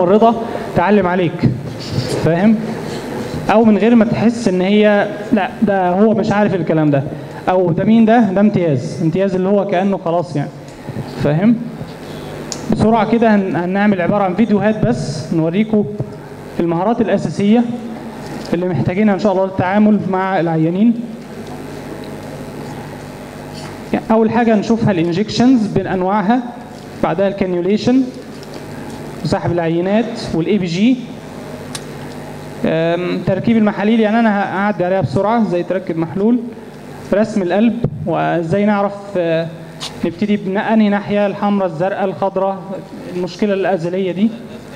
ممرضه تعلم عليك فاهم او من غير ما تحس ان هي لا ده هو مش عارف الكلام ده او ده مين ده ده امتياز امتياز اللي هو كانه خلاص يعني فاهم بسرعه كده هن- هنعمل عباره عن فيديوهات بس نوريكم المهارات الاساسيه اللي محتاجينها ان شاء الله للتعامل مع العيانين يعني اول حاجه نشوفها الانجكشنز بانواعها بعدها الكانيوليشن وسحب العينات والاي بي جي تركيب المحاليل يعني انا هعدي عليها بسرعه ازاي تركب محلول رسم القلب وازاي نعرف آه، نبتدي بانهي ناحيه الحمراء الزرقاء الخضراء المشكله الازليه دي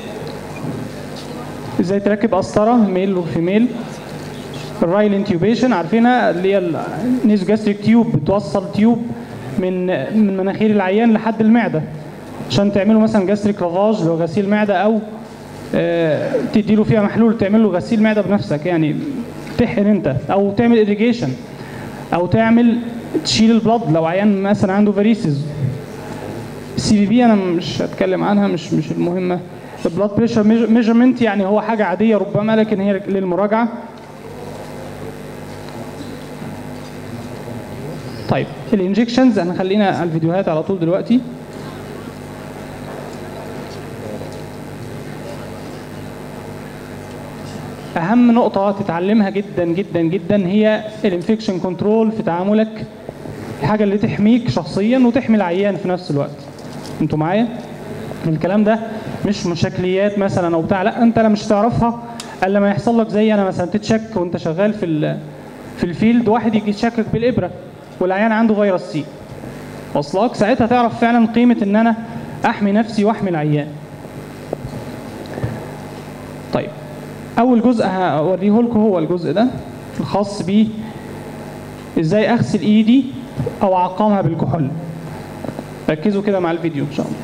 ازاي تركب قسطره ميل وفيميل الرايل انتيوبيشن عارفينها اللي هي النيزو جاستريك تيوب بتوصل تيوب من من مناخير العيان لحد المعده عشان تعملوا مثلا جاستريك لافاج لو غسيل معده او آه، تدي له فيها محلول تعمل له غسيل معده بنفسك يعني تحقن انت او تعمل اريجيشن او تعمل تشيل البلد لو عيان مثلا عنده فاريسز السي في بي انا مش هتكلم عنها مش مش المهمه البلاد بريشر ميجرمنت يعني هو حاجه عاديه ربما لكن هي للمراجعه طيب الانجكشنز احنا خلينا على الفيديوهات على طول دلوقتي اهم نقطه تتعلمها جدا جدا جدا هي الانفكشن كنترول في تعاملك الحاجه اللي تحميك شخصيا وتحمي العيان في نفس الوقت انتوا معايا الكلام ده مش مشاكليات مثلا او بتاع لا انت لا مش تعرفها الا لما يحصل لك زي انا مثلا تتشك وانت شغال في ال- في الفيلد واحد يجي يشكك بالابره والعيان عنده فيروس سي وصلك ساعتها تعرف فعلا قيمه ان انا احمي نفسي واحمي العيان طيب اول جزء هوريه لكم هو الجزء ده الخاص بيه ازاي اغسل ايدي او اعقمها بالكحول ركزوا كده مع الفيديو ان شاء الله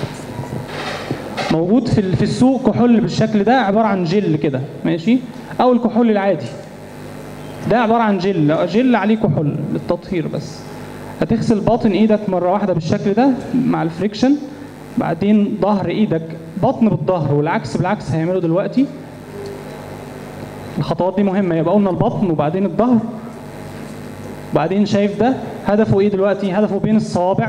موجود في ال- في السوق كحول بالشكل ده عباره عن جل كده ماشي او الكحول العادي ده عباره عن جل جل عليه كحول للتطهير بس هتغسل باطن ايدك مره واحده بالشكل ده مع الفريكشن بعدين ظهر ايدك بطن بالظهر والعكس بالعكس هيعمله دلوقتي الخطوات دي مهمه يبقى قلنا البطن وبعدين الظهر وبعدين شايف ده هدفه ايه دلوقتي هدفه بين الصوابع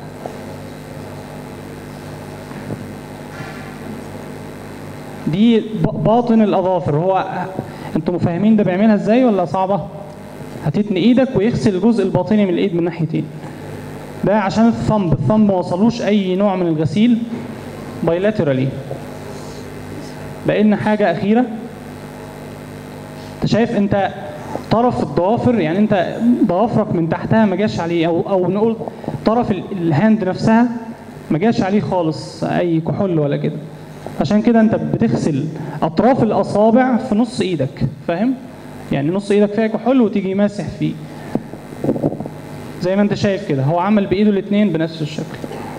دي ب- باطن الاظافر هو انتوا فاهمين ده بيعملها ازاي ولا صعبه هتتني ايدك ويغسل الجزء الباطني من الايد من ناحيتين ده عشان الثمب الثمب ما وصلوش اي نوع من الغسيل بايلاترالي بقينا حاجه اخيره انت شايف انت طرف الضوافر يعني انت ضوافرك من تحتها ما جاش عليه او او نقول طرف ال- الهاند نفسها ما جاش عليه خالص اي كحول ولا كده عشان كده انت بتغسل اطراف الاصابع في نص ايدك فاهم يعني نص ايدك فيها كحول وتيجي ماسح فيه زي ما انت شايف كده هو عمل بايده الاثنين بنفس الشكل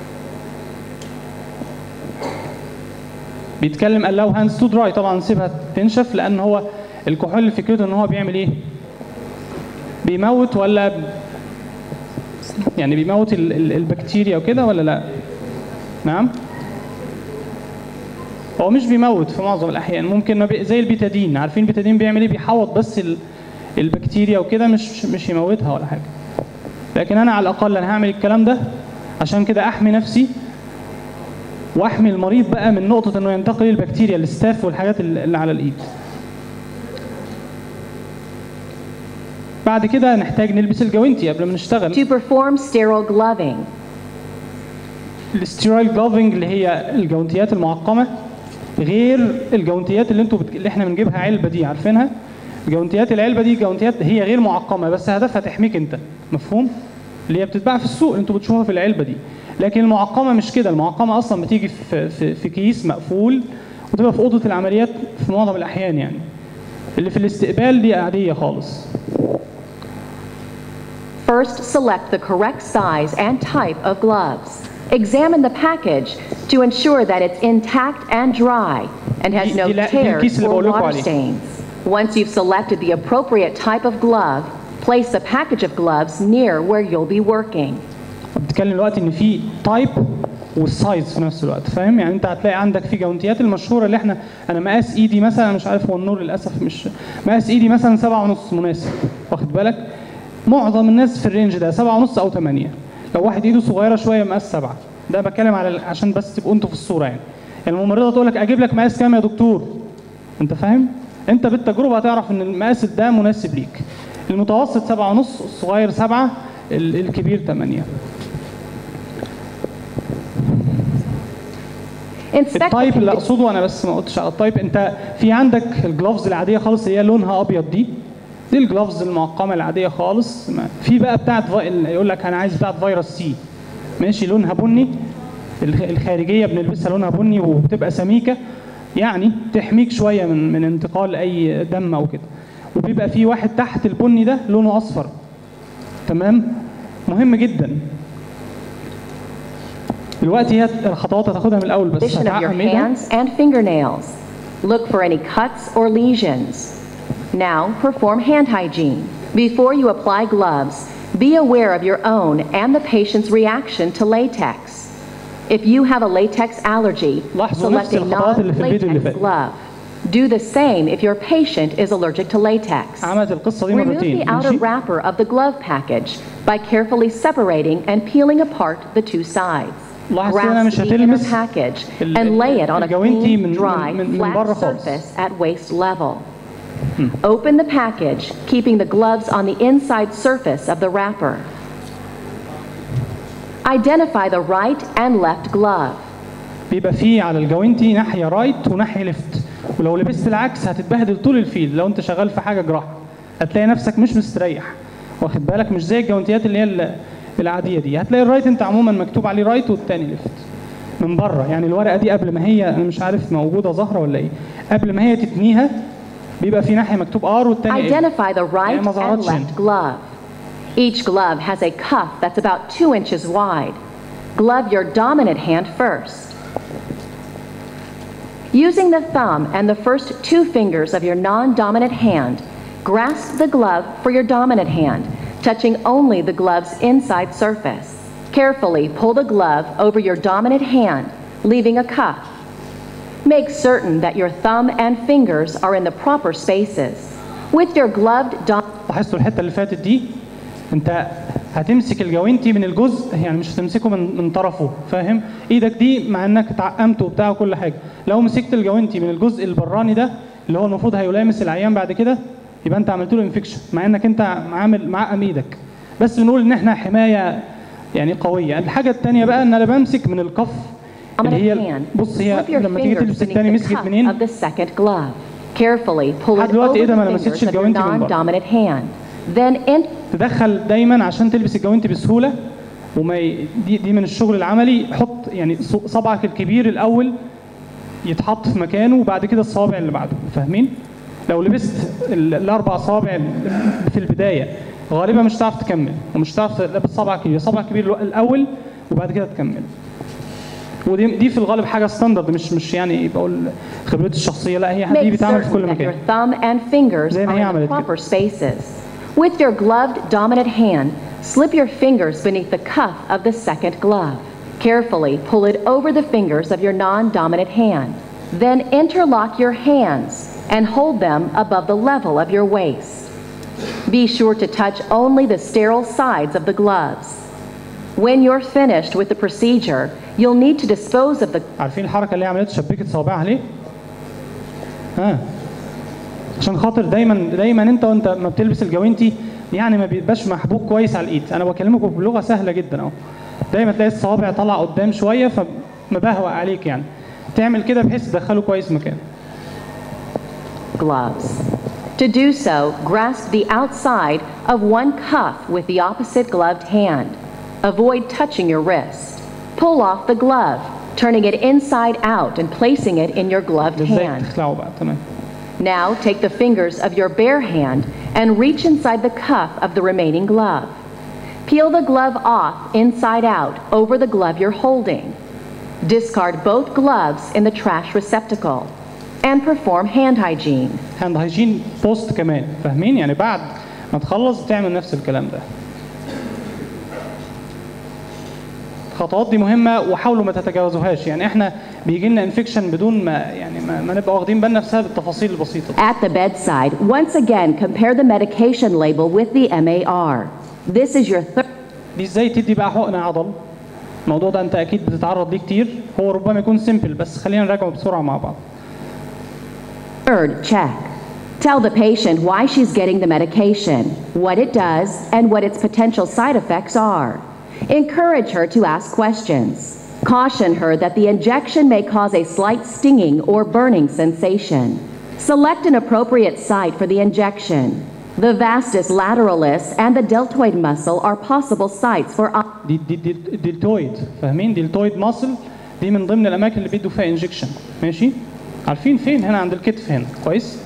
بيتكلم allow hands to dry طبعا سيبها تنشف لان هو الكحول فكرته ان هو بيعمل ايه بيموت ولا يعني بيموت ال- ال- البكتيريا وكده ولا لا نعم هو مش بيموت في معظم الاحيان ممكن ما بي... زي البيتادين عارفين البيتادين بيعمل ايه بيحوط بس ال... البكتيريا وكده مش مش يموتها ولا حاجه لكن انا على الاقل انا هعمل الكلام ده عشان كده احمي نفسي واحمي المريض بقى من نقطه انه ينتقل البكتيريا الستاف والحاجات اللي اللي على الايد بعد كده نحتاج نلبس الجوانتي قبل ما نشتغل To perform sterile gloving, الستيرويد جلافنج اللي هي الجوانتيات المعقمه غير الجوانتيات اللي انتوا بت... اللي احنا بنجيبها علبه دي عارفينها جوانتيات العلبه دي جوانتيات هي غير معقمه بس هدفها تحميك انت مفهوم اللي هي بتتباع في السوق انتوا بتشوفوها في العلبه دي لكن المعقمه مش كده المعقمه اصلا بتيجي في في, في كيس مقفول وتبقى في اوضه العمليات في معظم الاحيان يعني اللي في الاستقبال دي عاديه خالص first select the correct size and type of gloves. Examine the package to ensure that it's intact and dry and has دي- no دي لا- دي tears الكيس اللي or بقول لكم water عليه. stains. Once you've selected the appropriate type of glove, place the package of gloves near where you'll be working. بتكلم دلوقتي ان في تايب والسايز في نفس الوقت فاهم يعني انت هتلاقي عندك في جوانتيات المشهوره اللي احنا انا مقاس ايدي مثلا أنا مش عارف هو النور للاسف مش مقاس ايدي مثلا سبعة ونص مناسب واخد بالك معظم الناس في الرينج ده سبعة ونص او 8 لو واحد ايده صغيره شويه مقاس سبعة ده بتكلم على ال- عشان بس تبقوا انتوا في الصوره يعني الممرضه تقول لك اجيب لك مقاس كام يا دكتور انت فاهم انت بالتجربه هتعرف ان المقاس ده مناسب ليك المتوسط سبعة ونص الصغير سبعة ال- الكبير 8 Inspect the التايب اللي condition- اقصده انا بس ما قلتش على التايب انت في عندك الجلوفز العاديه خالص اللي هي لونها ابيض دي دي الجلوفز المعقمه العاديه خالص ما- في بقى بتاعت في... اللي يقول لك انا عايز بتاعت فيروس سي ماشي لونها بني الخ- الخارجيه بنلبسها لونها بني وبتبقى سميكه يعني تحميك شويه من من انتقال اي دم او كده وبيبقى في واحد تحت البني ده لونه اصفر تمام مهم جدا دلوقتي هي الخطوات هتاخدها من الاول بس condition of your هتعقم ايه ده؟ hands and fingernails. Look for any cuts or lesions. Now, perform hand hygiene. Before you apply gloves, be aware of your own and the patient's reaction to latex. If you have a latex allergy, لاحظوا select نفس a الخطوات اللي في الفيديو اللي non-latex فات. glove. Do the same if your patient is allergic to latex. عملت القصه دي Remove مرتين the outer ماشي wrapper of the glove package by carefully separating and peeling apart the two sides. لاحظ كده أنا Grasp مش the inner هتلمس package ال- and lay it on a الجوانتي clean, من- dry, من- من بره flat خالص. surface at waist level. Open the package, keeping the gloves on the inside surface of the wrapper. Identify the right and left glove. بيبقى فيه على الجوانتي ناحيه رايت وناحيه ليفت ولو لبست العكس هتتبهدل طول الفيلد لو انت شغال في حاجه جراحه هتلاقي نفسك مش مستريح واخد بالك مش زي الجوانتيات اللي هي ال- العاديه دي هتلاقي الرايت انت عموما مكتوب عليه رايت والتاني ليفت من بره يعني الورقه دي قبل ما هي انا مش عارف موجوده ظاهره ولا ايه قبل ما هي تتنيها بيبقى في ناحيه مكتوب ار والتاني ايه Identify the right ما and ظهرتش هنا. left glove. Each glove has a cuff that's about two inches wide. Glove your dominant hand first. Using the thumb and the first two fingers of your non-dominant hand, grasp the glove for your dominant hand, touching only the glove's inside surface. Carefully pull the glove over your dominant hand, leaving a cuff. Make certain that your thumb and fingers are in the proper spaces. With your gloved dom- لاحظتوا الحته اللي فاتت دي انت هتمسك الجوانتي من الجزء يعني مش هتمسكه من من طرفه فاهم ايدك دي مع انك اتعقمت وبتاع وكل حاجه لو مسكت الجوانتي من الجزء البراني ده اللي هو المفروض هيلامس العيان بعد كده يبقى انت عملت له انفكشن مع انك انت عامل معقم ايدك بس بنقول ان احنا حمايه يعني قويه الحاجه الثانيه بقى ان انا بمسك من الكف اللي dominant هي hand. بص هي Slip your لما تيجي fingers تلبس beneath الثاني the مسكت cuff منين of the second glove. Carefully pull لحد it دلوقتي over إيه ده؟ ما the لمستش fingers of your الجوانتي من بره. non-dominant hand. Then in تدخل دايما عشان تلبس الجوانتي بسهوله وما ي... دي دي من الشغل العملي حط يعني ص- صبعك الكبير الاول يتحط في مكانه وبعد كده الصوابع اللي بعده فاهمين لو لبست ال- الاربع صوابع في البدايه غالبا مش هتعرف تكمل ومش هتعرف تلبس صبع كبير صبع كبير الاول وبعد كده تكمل ودي دي في الغالب حاجه ستاندرد مش مش يعني بقول خبرتي الشخصيه لا هي دي make بتتعمل في certain كل that your مكان thumb and fingers زي ما هي are in the عملت كده. proper spaces. With your gloved dominant hand, slip your fingers beneath the cuff of the second glove. Carefully pull it over the fingers of your non-dominant hand. Then interlock your hands and hold them above the level of your waist. Be sure to touch only the sterile sides of the gloves. When you're finished with the procedure, you'll need to dispose of the عارفين الحركه اللي هي عملت شبكت صوابعها ليه؟ ها عشان خاطر دايما دايما انت وانت ما بتلبس الجوانتي يعني ما بيبقاش محبوك كويس على الايد انا بكلمكم بلغه سهله جدا اهو دايما تلاقي الصوابع طالعه قدام شويه فمبهوأ عليك يعني تعمل كده بحيث تدخله كويس مكان gloves. To do so, grasp the outside of one cuff with the opposite gloved hand. Avoid touching your wrist. Pull off the glove, turning it inside out and placing it in your gloved ده ازاي hand. تخلعه بقى تمام Now take the fingers of your bare hand and reach inside the cuff of the remaining glove. Peel the glove off inside out over the glove you're holding. Discard both gloves in the trash receptacle and perform hand hygiene. هاند هايجين بوست كمان فاهمين يعني بعد ما تخلص بتعمل نفس الكلام ده الخطوات دي مهمه وحاولوا ما تتجاوزوهاش يعني احنا بيجي لنا انفكشن بدون ما يعني ما, ما نبقى واخدين بالنا بسبب التفاصيل البسيطه دي. At the bedside, once again compare the medication label with the MAR. This is your third دي ازاي تدي بقى حقن عضل الموضوع ده انت اكيد بتتعرض ليه كتير هو ربما يكون سيمبل بس خلينا نراجعه بسرعه مع بعض Third, check. Tell the patient why she's getting the medication, what it does, and what its potential side effects are. Encourage her to ask questions. Caution her that the injection may cause a slight stinging or burning sensation. Select an appropriate site for the injection. The vastus lateralis and the deltoid muscle are possible sites for دي دي دي ديلتويد فاهمين ديلتويد ماسل دي من ضمن الاماكن اللي بيدوا فيها انجكشن ماشي عارفين فين هنا عند الكتف هنا كويس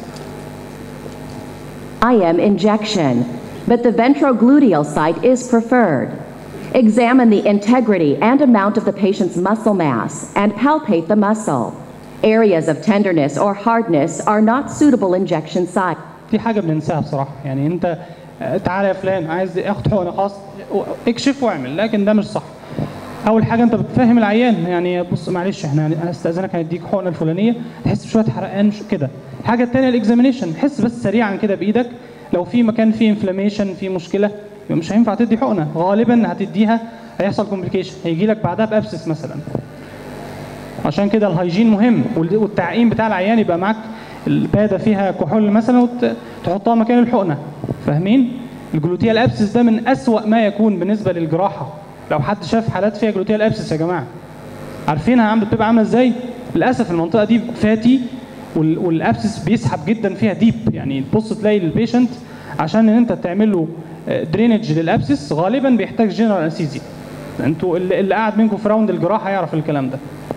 IM injection, but the ventrogluteal site is preferred. Examine the integrity and amount of the patient's muscle mass and palpate the muscle. Areas of tenderness or hardness are not suitable injection sites. دي حاجه بننساها بصراحه يعني انت آه، تعالى يا فلان عايز اخد حقنه خلاص اكشف واعمل لكن ده مش صح اول حاجه انت بتفهم العيان يعني بص معلش احنا هن- هستاذنك هنديك حقنه الفلانيه تحس بشويه حرقان مش كده الحاجه الثانيه الاكزامينيشن حس بس سريعا كده بايدك لو في مكان فيه انفلاميشن فيه مشكله يبقى مش هينفع تدي حقنه غالبا هتديها هيحصل كومبليكيشن هيجي لك بعدها بابسس مثلا عشان كده الهيجين مهم وال- والتعقيم بتاع العيان يبقى معاك الباده فيها كحول مثلا وتحطها مكان الحقنه فاهمين الجلوتيال ابسس ده من اسوأ ما يكون بالنسبه للجراحه لو حد شاف حالات فيها جلوتيال ابسس يا جماعه عارفينها عم بتبقى عامله ازاي للاسف المنطقه دي فاتي وال- والابسس بيسحب جدا فيها ديب يعني تبص تلاقي البيشنت عشان ان انت تعمل له درينج للابسس غالبا بيحتاج جنرال انستيزيا انتوا اللي اللي قاعد منكم في راوند الجراحه يعرف الكلام ده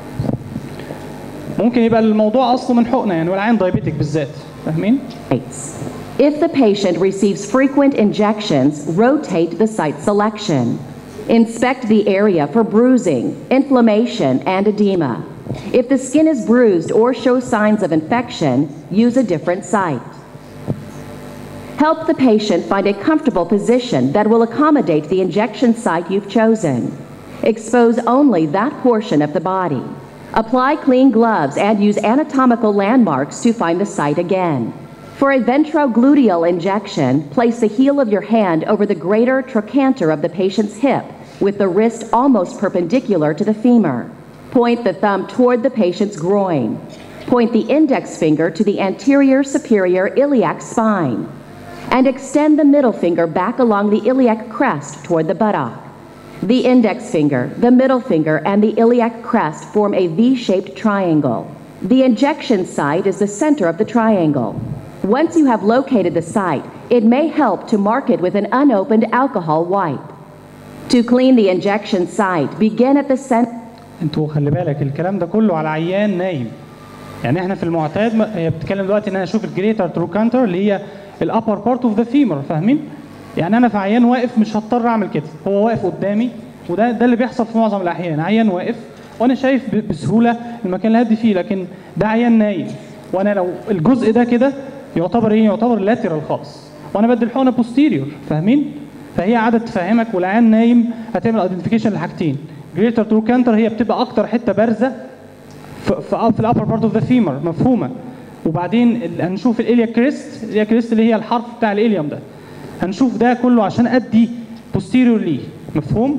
ممكن يبقى الموضوع اصله من حقنه يعني والعين دايبيتك بالذات فاهمين If the patient receives frequent injections, rotate the site selection. Inspect the area for bruising, inflammation, and edema. If the skin is bruised or shows signs of infection, use a different site. Help the patient find a comfortable position that will accommodate the injection site you've chosen. Expose only that portion of the body. Apply clean gloves and use anatomical landmarks to find the site again. For a ventrogluteal injection, place the heel of your hand over the greater trochanter of the patient's hip with the wrist almost perpendicular to the femur. Point the thumb toward the patient's groin. Point the index finger to the anterior superior iliac spine. And extend the middle finger back along the iliac crest toward the buttock. The index finger, the middle finger, and the iliac crest form a V shaped triangle. The injection site is the center of the triangle. Once you have located the site, it may help to mark it with an unopened alcohol wipe. To clean the injection site, begin at the center. انتوا خلي بالك الكلام ده كله على عيان نايم يعني احنا في المعتاد ما- هي بتتكلم دلوقتي ان انا اشوف الجريتر تروكانتر اللي هي الابر بارت اوف ذا فيمر فاهمين يعني انا في عيان واقف مش هضطر اعمل كده هو واقف قدامي وده ده اللي بيحصل في معظم الاحيان عيان واقف وانا شايف ب- بسهوله المكان اللي هدي فيه لكن ده عيان نايم وانا لو الجزء ده كده يعتبر ايه يعتبر لاترال خالص وانا بدي الحقنه بوستيريور فاهمين فهي قاعده تفهمك والعيان نايم هتعمل ايدنتيفيكيشن لحاجتين جريتر تروكانتر هي بتبقى اكتر حته بارزه في في في الابر بارت اوف ذا فيمر مفهومه وبعدين ال- هنشوف الاليا كريست الاليا كريست اللي هي الحرف بتاع الاليوم ده هنشوف ده كله عشان ادي بوستيريور ليه مفهوم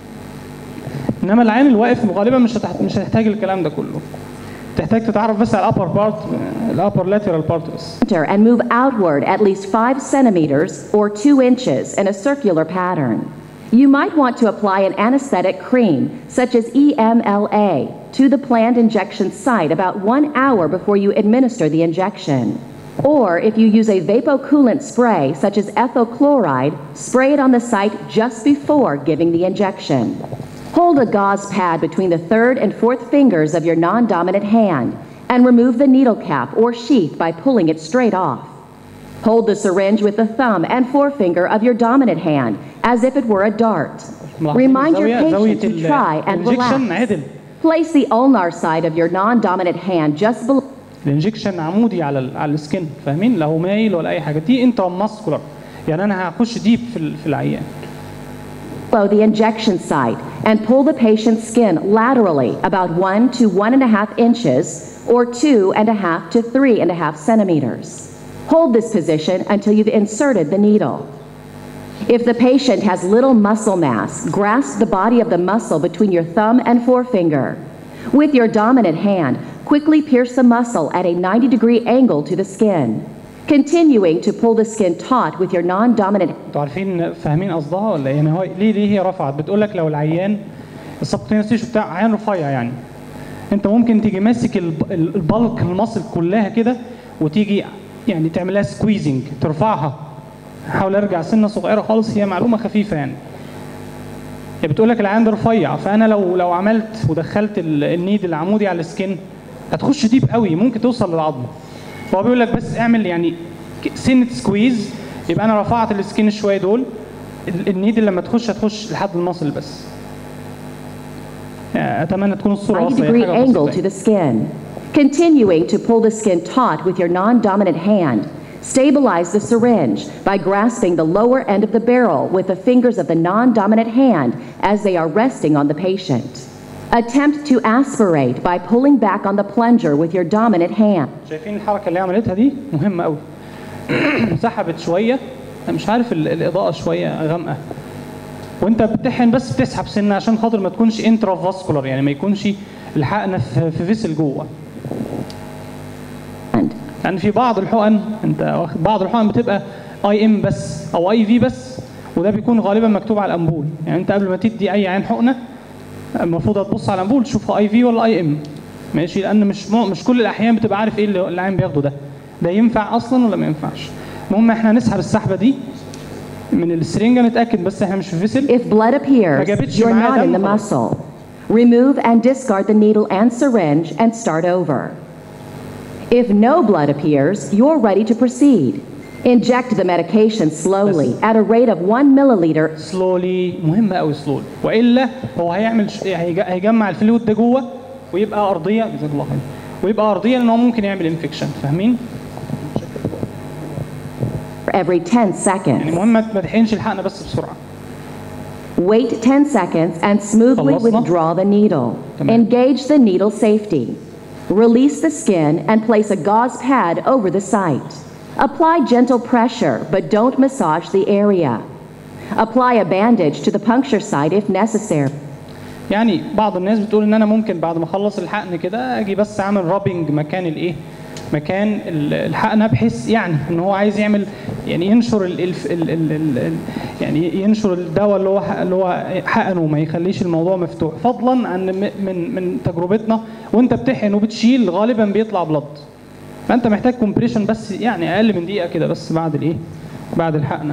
انما العين الواقف غالبا مش هتحت... مش هتحتاج الكلام ده كله تحتاج تتعرف بس على الابر بارت الابر لاترال بارت بس and move outward at least 5 centimeters or 2 inches in a circular pattern. You might want to apply an anesthetic cream, such as EMLA, to the planned injection site about one hour before you administer the injection. Or if you use a vapocoolant spray, such as ethyl chloride, spray it on the site just before giving the injection. Hold a gauze pad between the third and fourth fingers of your non dominant hand and remove the needle cap or sheath by pulling it straight off. Hold the syringe with the thumb and forefinger of your dominant hand as if it were a dart. Remind your زاوية- زاوية patient to ال- try and الانجكشن relax. عدل Place the ulnar side of your non dominant hand just below. الانجكشن عمودي على ال على السكن فاهمين لا هو مايل ولا اي حاجه دي انترا ماسكولار يعني انا هخش ديب في ال- في العيان below the injection site and pull the patient's skin laterally about one to one and a half inches or two and a half to three and a half centimeters. Hold this position until you've inserted the needle. If the patient has little muscle mass, grasp the body of the muscle between your thumb and forefinger. With your dominant hand, quickly pierce the muscle at a 90 degree angle to the skin, continuing to pull the skin taut with your non dominant انتوا عارفين فاهمين قصدها ولا إيه؟ يعني هو ليه ليه هي رفعت بتقول لك لو العيان السبكتينيوس تيشو بتاع عيان رفيع يعني انت ممكن تيجي ماسك الب- ال- البلك المصل كلها كده وتيجي يعني تعملها سكويزنج ترفعها حاول ارجع سنه صغيره خالص هي معلومه خفيفه يعني هي بتقول لك العيان ده رفيع فانا لو لو عملت ودخلت ال- النيد العمودي على السكن هتخش ديب قوي ممكن توصل للعظم فهو بيقول لك بس اعمل يعني ك- سنه سكويز يبقى انا رفعت السكين شويه دول ال- النيد لما تخش هتخش لحد المصل بس يعني اتمنى تكون الصوره 90 واصله هي degree حاجة angle بسيطة to the skin. Continuing to pull the skin taut with your non dominant hand, stabilize the syringe by grasping the lower end of the barrel with the fingers of the non dominant hand as they are resting on the patient. Attempt to aspirate by pulling back on the plunger with your dominant hand. شايفين الحركه اللي هي عملتها دي مهمه قوي سحبت شويه أنا مش عارف ال- الاضاءه شويه غامقه وانت بتحقن بس بتسحب سنه عشان خاطر ما تكونش انترا فاسكولار يعني ما يكونش الحقنه في في فيسل جوه يعني في بعض الحقن انت واخد بعض الحقن بتبقى اي ام بس او اي في بس وده بيكون غالبا مكتوب على الامبول يعني انت قبل ما تدي اي عين حقنه المفروض هتبص على الامبول تشوفها اي في ولا اي ام ماشي لان مش مو- مش كل الاحيان بتبقى عارف ايه اللي العين بياخده ده ده ينفع اصلا ولا ما ينفعش المهم احنا نسحب السحبه دي من السرنجه نتاكد بس احنا مش في فيسل If blood appears, جابتش you're معاه not in دم the خلاص. muscle. Remove and discard the needle and syringe and start over. If no blood appears, you're ready to proceed. Inject the medication slowly at a rate of 1 milliliter سلولي مهم قوي سلولي والا هو هيعمل ش... هيج- هيجمع الفلويد ده جوه ويبقى ارضيه جزاك الله خير ويبقى ارضيه لان هو ممكن يعمل انفكشن فاهمين؟ every 10 يعني seconds. مهم ما ما تحقنش الحقنه بس بسرعه Wait 10 seconds and smoothly خلصنا؟ withdraw the needle. تمام. Engage the needle safety. Release the skin and place a gauze pad over the site. Apply gentle pressure, but don't massage the area. Apply a bandage to the puncture site if necessary. يعني بعض الناس بتقول ان انا ممكن بعد ما اخلص الحقن كده اجي بس اعمل رابنج مكان الايه مكان ال- الحقنه بحيث يعني ان هو عايز يعمل يعني ينشر ال ال ال ال ال ال يعني ينشر الدواء اللي هو ح- اللي هو حقنه ما يخليش الموضوع مفتوح فضلا عن م- من من تجربتنا وانت بتحقن وبتشيل غالبا بيطلع بلد فانت محتاج كومبريشن بس يعني اقل من دقيقه كده بس بعد الايه بعد الحقنه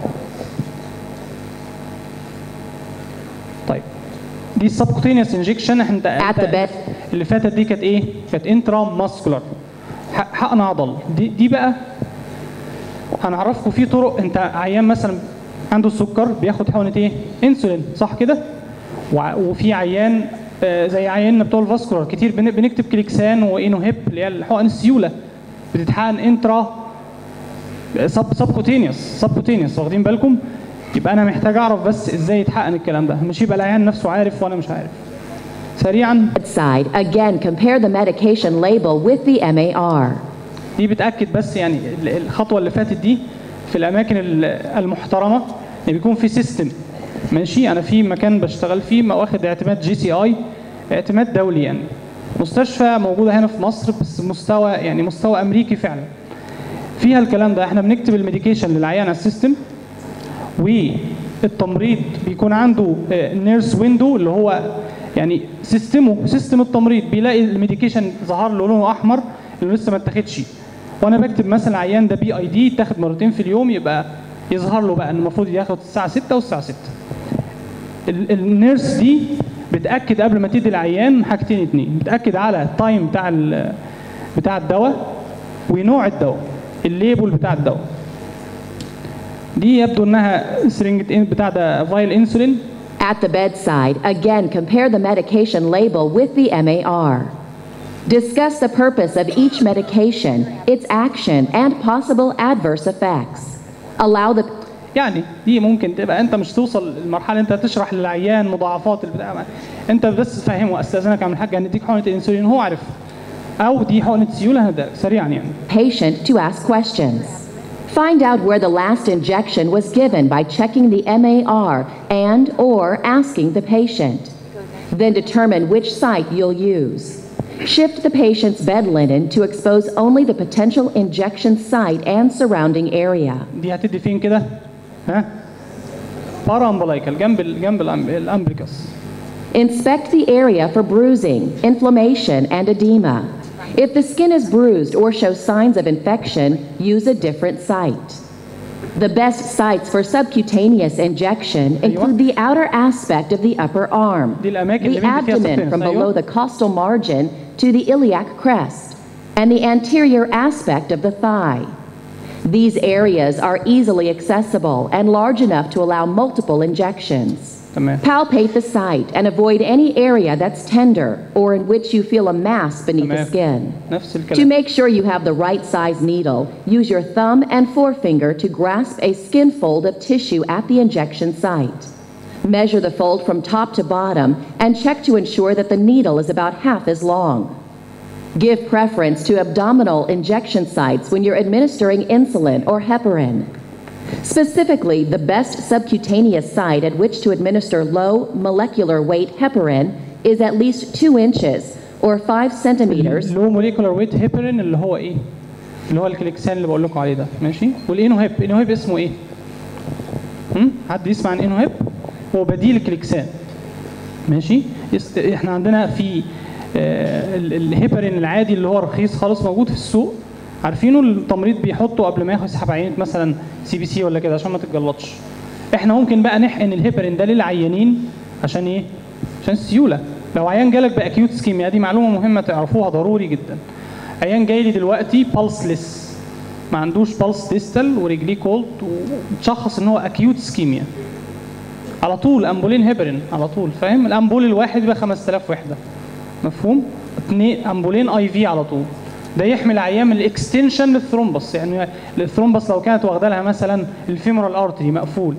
طيب دي السبكوتينيوس انجكشن احنا At the bed. اللي فاتت دي كانت ايه؟ كانت انترا ماسكولار حقن عضل دي دي بقى هنعرفكم في طرق انت عيان مثلا عنده السكر بياخد حقنه ايه؟ انسولين صح كده؟ وع- وفي عيان آه، زي عياننا بتوع الفاسكولار كتير بن- بنكتب كليكسان وانوهيب اللي هي الحقن السيوله بتتحقن انترا سب سبكوتينيوس سبكوتينيوس واخدين بالكم؟ يبقى انا محتاج اعرف بس ازاي يتحقن الكلام ده مش يبقى العيان نفسه عارف وانا مش عارف سريعا Bedside, again compare the medication label with the MAR. دي بتاكد بس يعني ال- الخطوه اللي فاتت دي في الاماكن ال- المحترمه يعني بيكون في سيستم ماشي انا في مكان بشتغل فيه ما واخد اعتماد جي سي اي اعتماد دولي يعني مستشفى موجوده هنا في مصر بس مستوى يعني مستوى امريكي فعلا فيها الكلام ده احنا بنكتب الميديكيشن للعيان على السيستم والتمريض بيكون عنده نيرس ويندو اللي هو يعني سيستمه سيستم التمريض بيلاقي الميديكيشن ظهر له لونه احمر اللي لسه ما اتاخدش وانا بكتب مثلا عيان ده بي اي دي يتاخد مرتين في اليوم يبقى يظهر له بقى ان المفروض ياخد الساعه 6 والساعه 6 ال- النيرس دي بتاكد قبل ما تدي العيان حاجتين اتنين بتاكد على التايم بتاع ال- بتاع الدواء ونوع الدواء الليبل بتاع الدواء دي يبدو انها سرنجة إن- بتاع ده فايل انسولين At the bedside, again compare the medication label with the MAR. Discuss the purpose of each medication, its action, and possible adverse effects. Allow the يعني دي ممكن تبقى انت مش توصل للمرحله انت تشرح للعيان مضاعفات البتاع انت بس تفهمه استاذنك يا عم الحاج هنديك حقنه الانسولين هو عارف او دي حقنه سيوله هنديك سريعا يعني patient to ask questions. Find out where the last injection was given by checking the MAR and or asking the patient. Then determine which site you'll use. Shift the patient's bed linen to expose only the potential injection site and surrounding area. دي هتدي فين كده ها بارامبولايكال جنب ال- جنب الأم- الامبريكس Inspect the area for bruising, inflammation, and edema. If the skin is bruised or shows signs of infection, use a different site. The best sites for subcutaneous injection include the outer aspect of the upper arm, دي الأماكن اللي the بيجي فيها abdomen from substance، below أيوة. the costal margin to the iliac crest, and the anterior aspect of the thigh. These areas are easily accessible and large enough to allow multiple injections. تمام Palpate the site and avoid any area that's tender or in which you feel a mass beneath the تمام. skin. نفس To الكلام make sure you have the right size needle, use your thumb and forefinger to grasp a skin fold of tissue at the injection site. Measure the fold from top to bottom and check to ensure that the needle is about half as long. Give preference to abdominal injection sites when you're administering insulin or heparin. Specifically, the best subcutaneous site at which to administer low molecular weight heparin is at least 2 inches or 5 centimeters لو موليكولار ويت هيبرين اللي هو ايه اللي هو الكليكسان اللي بقول لكم عليه ده ماشي والانوهيب انوهيب اسمه ايه هم؟ حد يسمع عن انوهيب هو بديل الكليكسان ماشي يست- احنا عندنا في آه، ال- الهيبرين العادي اللي هو رخيص خالص موجود في السوق عارفينه التمريض بيحطه قبل ما ياخد يسحب عينه مثلا سي بي سي ولا كده عشان ما تتجلطش احنا ممكن بقى نحقن الهيبرين ده للعيانين عشان ايه عشان السيوله لو عيان جالك باكيوت سكيميا دي معلومه مهمه تعرفوها ضروري جدا عيان جاي لي دلوقتي بالسلس ما عندوش بالس ديستال ورجليه كولد وتشخص ان هو اكيوت سكيميا على طول امبولين هيبرين على طول فاهم الامبول الواحد يبقى 5000 وحده مفهوم اتنين امبولين اي في على طول ده يحمل عيان من الاكستنشن للثرومبس يعني الثرومبس لو كانت واخده لها مثلا الفيمورال ارتري مقفول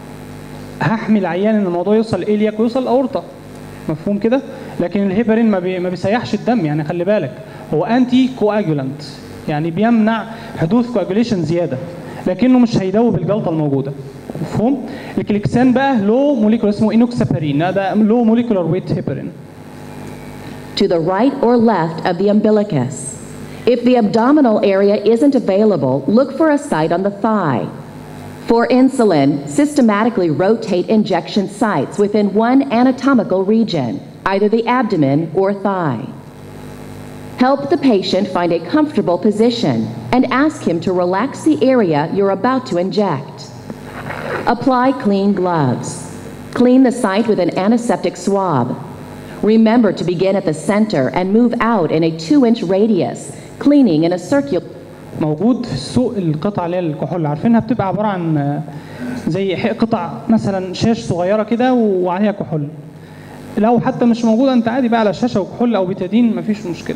هحمي العيان ان الموضوع يوصل الياك ويوصل الاورطه مفهوم كده لكن الهيبرين ما, بي ما بيسيحش الدم يعني خلي بالك هو انتي كواجولانت يعني بيمنع حدوث كواجوليشن زياده لكنه مش هيدوب الجلطه الموجوده مفهوم الكليكسان بقى لو موليكولار اسمه انوكسابارين ده لو موليكولار ويت هيبرين to the right or left of the umbilicus. If the abdominal area isn't available, look for a site on the thigh. For insulin, systematically rotate injection sites within one anatomical region, either the abdomen or thigh. Help the patient find a comfortable position and ask him to relax the area you're about to inject. Apply clean gloves. Clean the site with an antiseptic swab. Remember to begin at the center and move out in a 2 inch radius, cleaning in a circular. موجود في السوق القطع اللي هي الكحول عارفينها بتبقى عباره عن آه، زي ح- قطع مثلا شاش صغيره كده وعليها كحول لو حتى مش موجوده انت عادي بقى على شاشه وكحول او بيتادين مفيش مشكله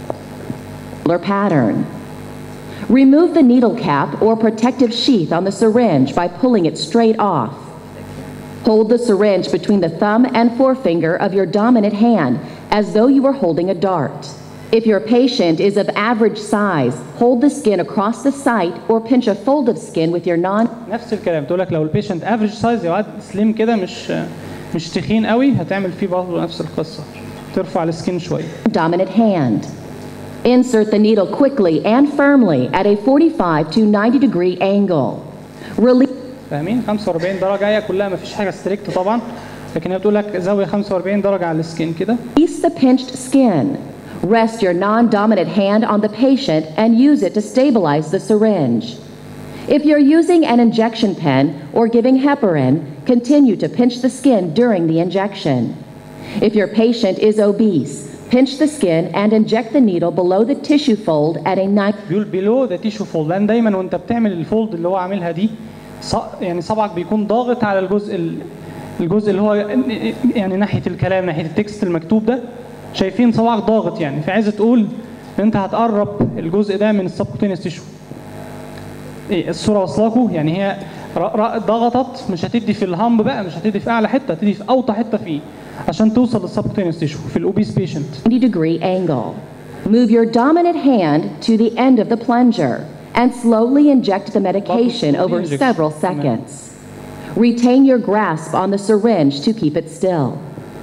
pattern. Remove the needle cap or protective sheath on the syringe by pulling it straight off. Hold the syringe between the thumb and forefinger of your dominant hand as though you were holding a dart. If your patient is of average size, hold the skin across the site or pinch a fold of skin with your non نفس الكلام تقول لك لو البيشنت افريج سايز يا واد سليم كده مش مش تخين قوي هتعمل فيه برضه نفس القصه ترفع السكين شويه dominant hand. Insert the needle quickly and firmly at a 45 to 90 degree angle. Release فاهمين 45 درجه هي كلها ما فيش حاجه ستريكت طبعا لكن هي بتقول لك زاويه 45 درجه على السكين كده the pinched skin. Rest your non-dominant hand on the patient and use it to stabilize the syringe. If you're using an injection pen or giving heparin, continue to pinch the skin during the injection. If your patient is obese, pinch the skin and inject the needle below the tissue fold at a 90 بيقول بيلو ذا تيشو فولد لان دايما وانت بتعمل الفولد اللي هو عاملها دي ص- يعني صبعك بيكون ضاغط على الجزء ال- الجزء اللي هو يعني ناحيه الكلام ناحيه التكست المكتوب ده شايفين صبعك ضاغط يعني فعايزه تقول ان انت هتقرب الجزء ده من السبكوتينيوس تيشو إيه الصوره واصلاكوا يعني هي ر- ر- ضغطت مش هتدي في الهامب بقى مش هتدي في اعلى حته هتدي في اوطى حته فيه عشان توصل للسبكوتينيوس تيشو في الاوبيس بيشنت 90 degree angle. Move your dominant hand to the end of the plunger and slowly inject the medication slowly over injection. several Amen. seconds. Retain your grasp on the syringe to keep it still.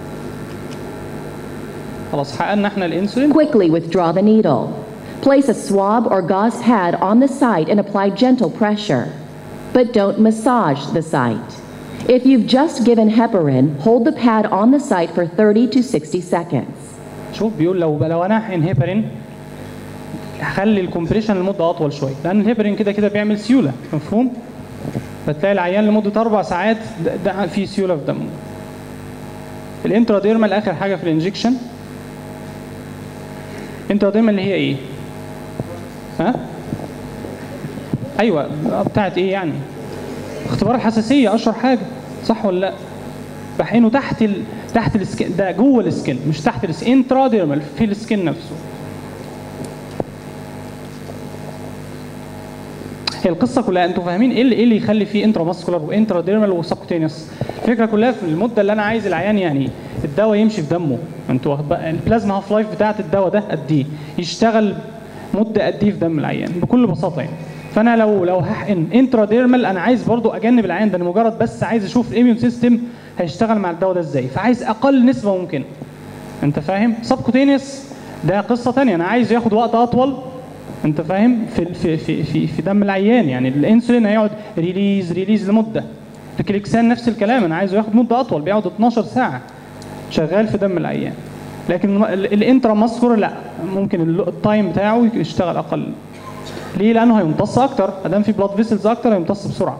خلاص حققنا احنا الانسولين Quickly withdraw the needle. Place a swab or gauze pad on the site and apply gentle pressure. But don't massage the site. If you've just given heparin, hold the pad on the site for 30 to 60 seconds. شوف بيقول لو لو انا هحقن هيبرين هخلي الكومبريشن لمده اطول شويه لان الهيبرين كده كده بيعمل سيوله مفهوم فتلاقي العيان لمده اربع ساعات ده, ده في سيوله في دمه الانتراديرمال اخر حاجه في الانجكشن انتراديرمال اللي هي ايه ها ايوه بتاعت ايه يعني اختبار الحساسيه اشهر حاجه صح ولا لا بحقنه تحت ال... تحت السكن ده جوه السكن مش تحت السكن انتراديرمال في السكن نفسه هي القصه كلها انتوا فاهمين ايه اللي ايه اللي يخلي فيه انترا ماسكولار وانترا ديرمال وسبكوتينيوس الفكره كلها في المده اللي انا عايز العيان يعني الدواء يمشي في دمه انتوا واخد بقى البلازما هاف لايف بتاعت الدواء ده قد ايه يشتغل مده قد ايه في دم العيان بكل بساطه يعني فانا لو لو هحقن انترا ديرمال انا عايز برضو اجنب العيان ده انا مجرد بس عايز اشوف الاميون سيستم هيشتغل مع الدواء ده ازاي فعايز اقل نسبه ممكنه انت فاهم سبكوتينيوس ده قصه تانية انا عايز ياخد وقت اطول انت فاهم في في في في, في دم العيان يعني الانسولين هيقعد ريليز ريليز لمده الكليكسان نفس الكلام انا عايزه ياخد مده اطول بيقعد 12 ساعه شغال في دم العيان لكن ال- الانترا ماسكور لا ممكن ال- التايم بتاعه يشتغل اقل ليه لانه هيمتص اكتر ادام في بلاد فيسلز اكتر هيمتص بسرعه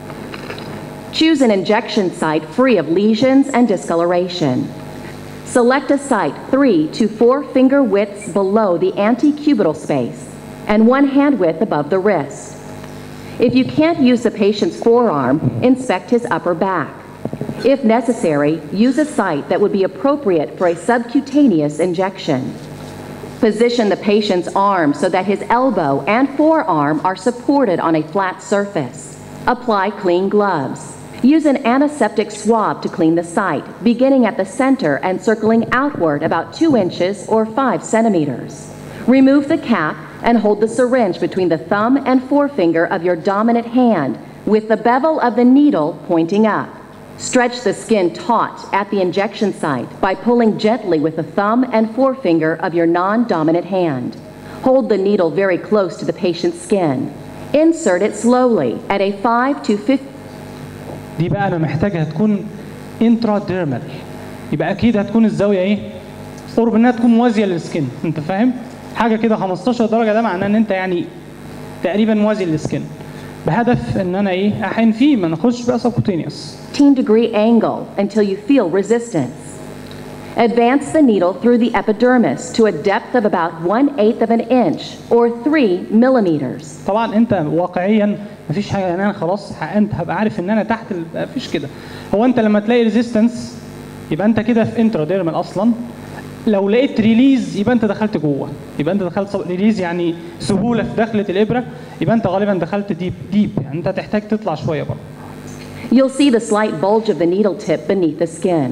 Choose an injection site free of lesions and discoloration. Select a site 3 to 4 finger widths below the antecubital space and 1 hand width above the wrist. If you can't use the patient's forearm, inspect his upper back. If necessary, use a site that would be appropriate for a subcutaneous injection. Position the patient's arm so that his elbow and forearm are supported on a flat surface. Apply clean gloves. Use an antiseptic swab to clean the site, beginning at the center and circling outward about 2 inches or 5 centimeters. Remove the cap and hold the syringe between the thumb and forefinger of your dominant hand with the bevel of the needle pointing up. Stretch the skin taut at the injection site by pulling gently with the thumb and forefinger of your non dominant hand. Hold the needle very close to the patient's skin. Insert it slowly at a 5 to 15 دي بقى انا محتاجها تكون انترا ديرمال يبقى اكيد هتكون الزاويه ايه قرب انها تكون موازيه للسكن انت فاهم حاجه كده 15 درجه ده معناه ان انت يعني تقريبا موازي للسكن بهدف ان انا ايه احقن فيه ما ناخدش بقى سبكوتينيوس 15 degree angle until you feel resistance. Advance the needle through the epidermis to a depth of about 1 eighth of an inch or 3 millimeters. طبعا انت واقعيا مفيش حاجه يعني انا خلاص حقنت هبقى عارف ان انا تحت ال- مفيش كده هو انت لما تلاقي ريزيستنس يبقى انت كده في انترا ديرمال اصلا لو لقيت ريليز يبقى انت دخلت جوه يبقى انت دخلت ريليز يعني سهوله في دخله الابره يبقى انت غالبا دخلت ديب ديب يعني انت هتحتاج تطلع شويه بره You'll see the slight bulge of the needle tip beneath the skin.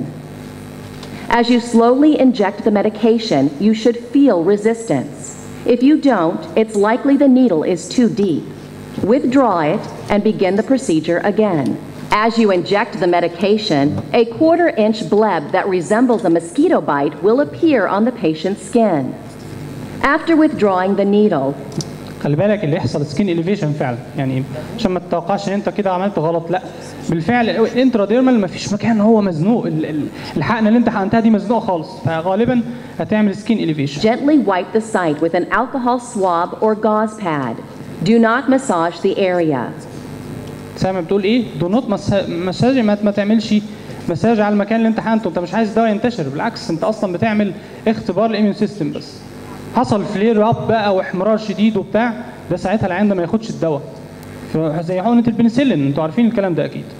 As you slowly inject the medication, you should feel resistance. If you don't, it's likely the needle is too deep. Withdraw it and begin the procedure again. As you inject the medication, a quarter inch bleb that resembles a mosquito bite will appear on the patient's skin. After withdrawing the needle, خلي بالك اللي يحصل سكين اليفيشن فعلا يعني عشان ما تتوقعش ان انت كده عملت غلط لا بالفعل الانترا ديرمال ما فيش مكان هو مزنوق ال- ال- الحقنه اللي انت حقنتها دي مزنوقه خالص فغالبا هتعمل سكين اليفيشن Gently wipe the site with an alcohol swab or gauze pad. Do not massage the area. سامع بتقول ايه دو نوت مساج ما, ما تعملش مساج على المكان اللي انت حقنته انت مش عايز الدواء ينتشر بالعكس انت اصلا بتعمل اختبار للاميون سيستم بس حصل فلير اب بقى واحمرار شديد وبتاع ده ساعتها العيان ده ما ياخدش الدواء ف- زي حقنه البنسلين انتوا عارفين الكلام ده اكيد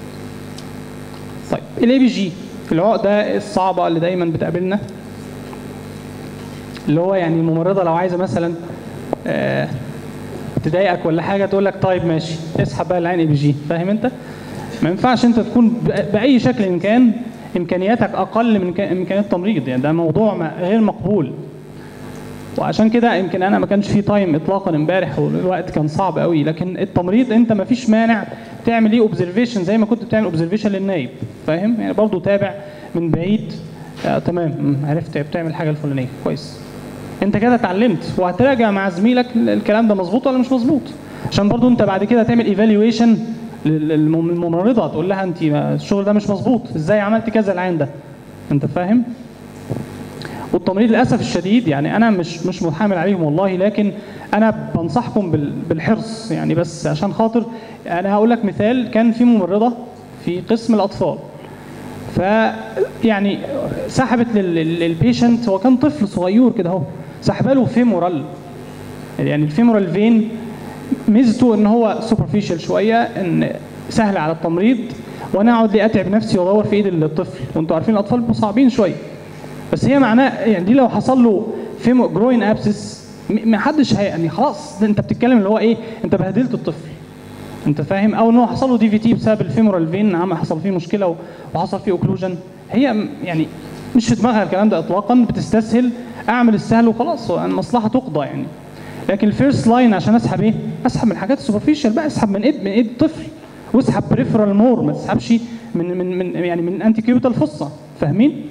طيب الاي بي جي العقده الصعبه اللي دايما بتقابلنا اللي هو يعني الممرضه لو عايزه مثلا آه تضايقك ولا حاجه تقول لك طيب ماشي اسحب بقى العين اي بي جي فاهم انت ما ينفعش انت تكون ب- باي شكل إن كان امكانياتك اقل من إمكان- امكانيات التمريض يعني ده موضوع ما- غير مقبول وعشان كده يمكن انا ما كانش في تايم اطلاقا امبارح والوقت كان صعب قوي لكن التمريض انت ما فيش مانع تعمل ايه اوبزرفيشن زي ما كنت بتعمل اوبزرفيشن للنايب فاهم يعني برضو تابع من بعيد آه تمام مم، عرفت بتعمل الحاجه الفلانيه كويس انت كده اتعلمت وهتراجع مع زميلك الكلام ده مظبوط ولا مش مظبوط عشان برضو انت بعد كده تعمل ايفالويشن للممرضه تقول لها انت الشغل ده مش مظبوط ازاي عملت كذا العين ده انت فاهم والتمريض للاسف الشديد يعني انا مش مش متحامل عليهم والله لكن انا بنصحكم بال- بالحرص يعني بس عشان خاطر انا هقول لك مثال كان في ممرضه في قسم الاطفال ف يعني سحبت للبيشنت هو كان طفل صغير كده اهو سحبه له فيمورال يعني الفيمورال فين ميزته ان هو سوبرفيشال شويه ان سهل على التمريض وانا اقعد لي اتعب نفسي وادور في ايد الطفل وانتوا عارفين الاطفال بيبقوا صعبين شويه بس هي معناه يعني دي لو حصل له فيمو جروين ابسس ما حدش هي يعني خلاص ده انت بتتكلم اللي هو ايه انت بهدلت الطفل انت فاهم او ان هو حصل له دي في تي بسبب الفيمورال فين عم حصل فيه مشكله وحصل فيه اوكلوجن هي م- يعني مش في دماغها الكلام ده اطلاقا بتستسهل اعمل السهل وخلاص هو المصلحه تقضى يعني لكن الفيرست لاين عشان اسحب ايه؟ اسحب من الحاجات السوبرفيشال بقى اسحب من ايد من ايد الطفل واسحب بريفرال مور ما تسحبش من من من يعني من انتي كيوبيتال فصه فاهمين؟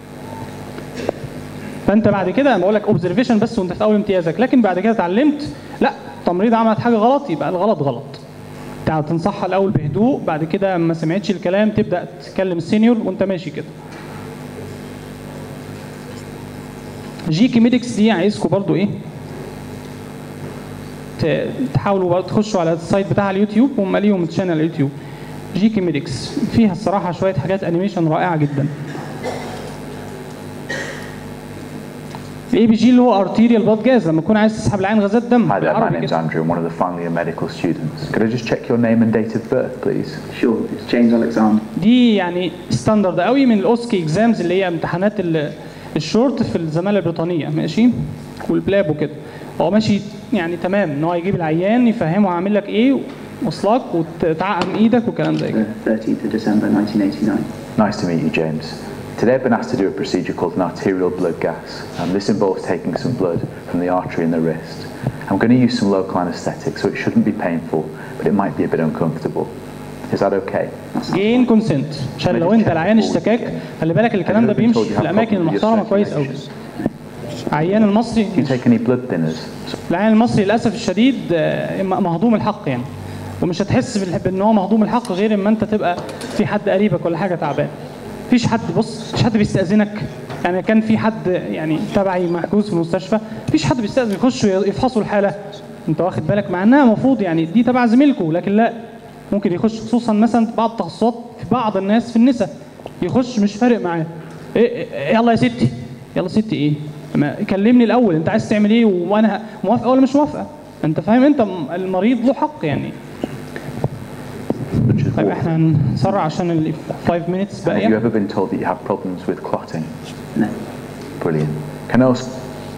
فانت بعد كده بقول لك اوبزرفيشن بس وانت في اول امتيازك لكن بعد كده اتعلمت لا التمريض عملت حاجه غلط يبقى الغلط غلط تع- تنصحها الاول بهدوء بعد كده ما سمعتش الكلام تبدا تكلم السينيور وانت ماشي كده جي كيميدكس دي عايزكم برضو ايه ت- تحاولوا برضو تخشوا على السايت بتاع اليوتيوب هم ليهم تشانل على اليوتيوب جي كيميدكس فيها الصراحه شويه حاجات انيميشن رائعه جدا الاي بي جي اللي هو ارتيريال بلاد جاز لما تكون عايز تسحب العين غازات دم Hi there, my بالعربي name's كده. Andrew. I'm one of the final year medical students. Could I just check your name and date of birth, please? Sure, it's James Alexander. دي يعني ستاندرد قوي من الاوسكي اكزامز اللي هي امتحانات ال- الشورت في الزماله البريطانيه ماشي والبلاب وكده هو ماشي يعني تمام ان هو يجيب العيان يفهمه هعمل لك ايه وصلك وتعقم ايدك وكلام زي كده The 13th of December 1989. Nice to meet you, James. Today I've been asked to do a procedure called an arterial blood gas. Um, this involves taking some blood from the artery in the wrist. I'm going to use some local anaesthetic, so it shouldn't be painful, but it might be a bit uncomfortable. Is that okay? جين كونسنت عشان لو انت العيان اشتكاك خلي بالك الكلام ده بيمشي في الاماكن المحترمه كويس قوي العيان المصري Do you take any blood thinners? العيان المصري للاسف الشديد آه، مهضوم الحق يعني ومش هتحس بال- بان هو مهضوم الحق غير اما انت تبقى في حد قريبك ولا حاجه تعبان مفيش حد بص مفيش حد بيستاذنك يعني كان في حد يعني تبعي محجوز في المستشفى مفيش حد بيستاذن يخشوا يفحصوا الحاله انت واخد بالك مع انها المفروض يعني دي تبع زميلكم لكن لا ممكن يخش خصوصا مثلا بعض التخصصات في بعض الناس في النساء يخش مش فارق معاه إيه إيه يلا يا ستي يلا ستي ايه ما كلمني الاول انت عايز تعمل ايه وانا موافقه ولا مش موافقه انت فاهم انت م- المريض له حق يعني Such as طيب water? احنا هنسرع عشان ال 5 minutes And have you باقيه ever been told that you have problems with clotting? No. Brilliant. Can I ask?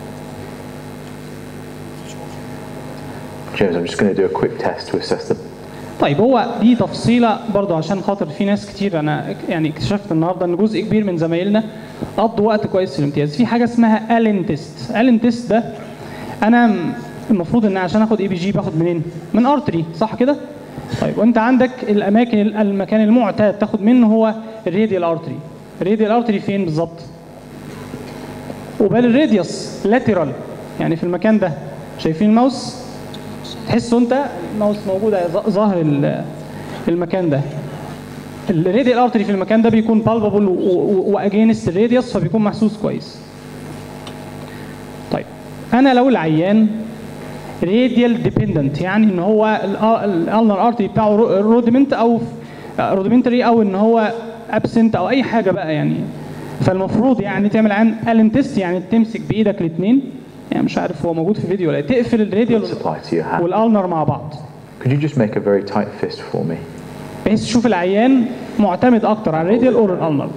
James, I'm just going to do a quick test to assess the طيب هو دي تفصيله برضو عشان خاطر في ناس كتير انا يعني اكتشفت النهارده ان جزء كبير من زمايلنا قضوا وقت كويس في الامتياز في حاجه اسمها الين تيست الين تيست ده انا م- المفروض ان عشان اخد اي بي جي باخد منين من ارتري صح كده طيب وانت عندك الاماكن المكان المعتاد تاخد منه هو الراديال ارتري الراديال ارتري فين بالظبط وبال الراديوس لاترال يعني في المكان ده شايفين الماوس تحسوا انت الماوس موجود اهي، ظ- ظاهر ال- المكان ده الراديال ارتري في المكان ده بيكون بالبابل واجينست الراديوس فبيكون محسوس كويس طيب انا لو العيان راديال ديبندنت يعني ان هو الالنر ارتري بتاعه رودمنت او رودمنتري او ان هو ابسنت او اي حاجه بقى يعني فالمفروض يعني تعمل عن الين تيست يعني تمسك بايدك الاثنين يعني مش عارف هو موجود في فيديو ولا إيه، تقفل الراديال supply to your hand. والالنر مع بعض Could you just make a very tight fist for me? بحيث تشوف العيان معتمد اكتر على الراديال اور الالنر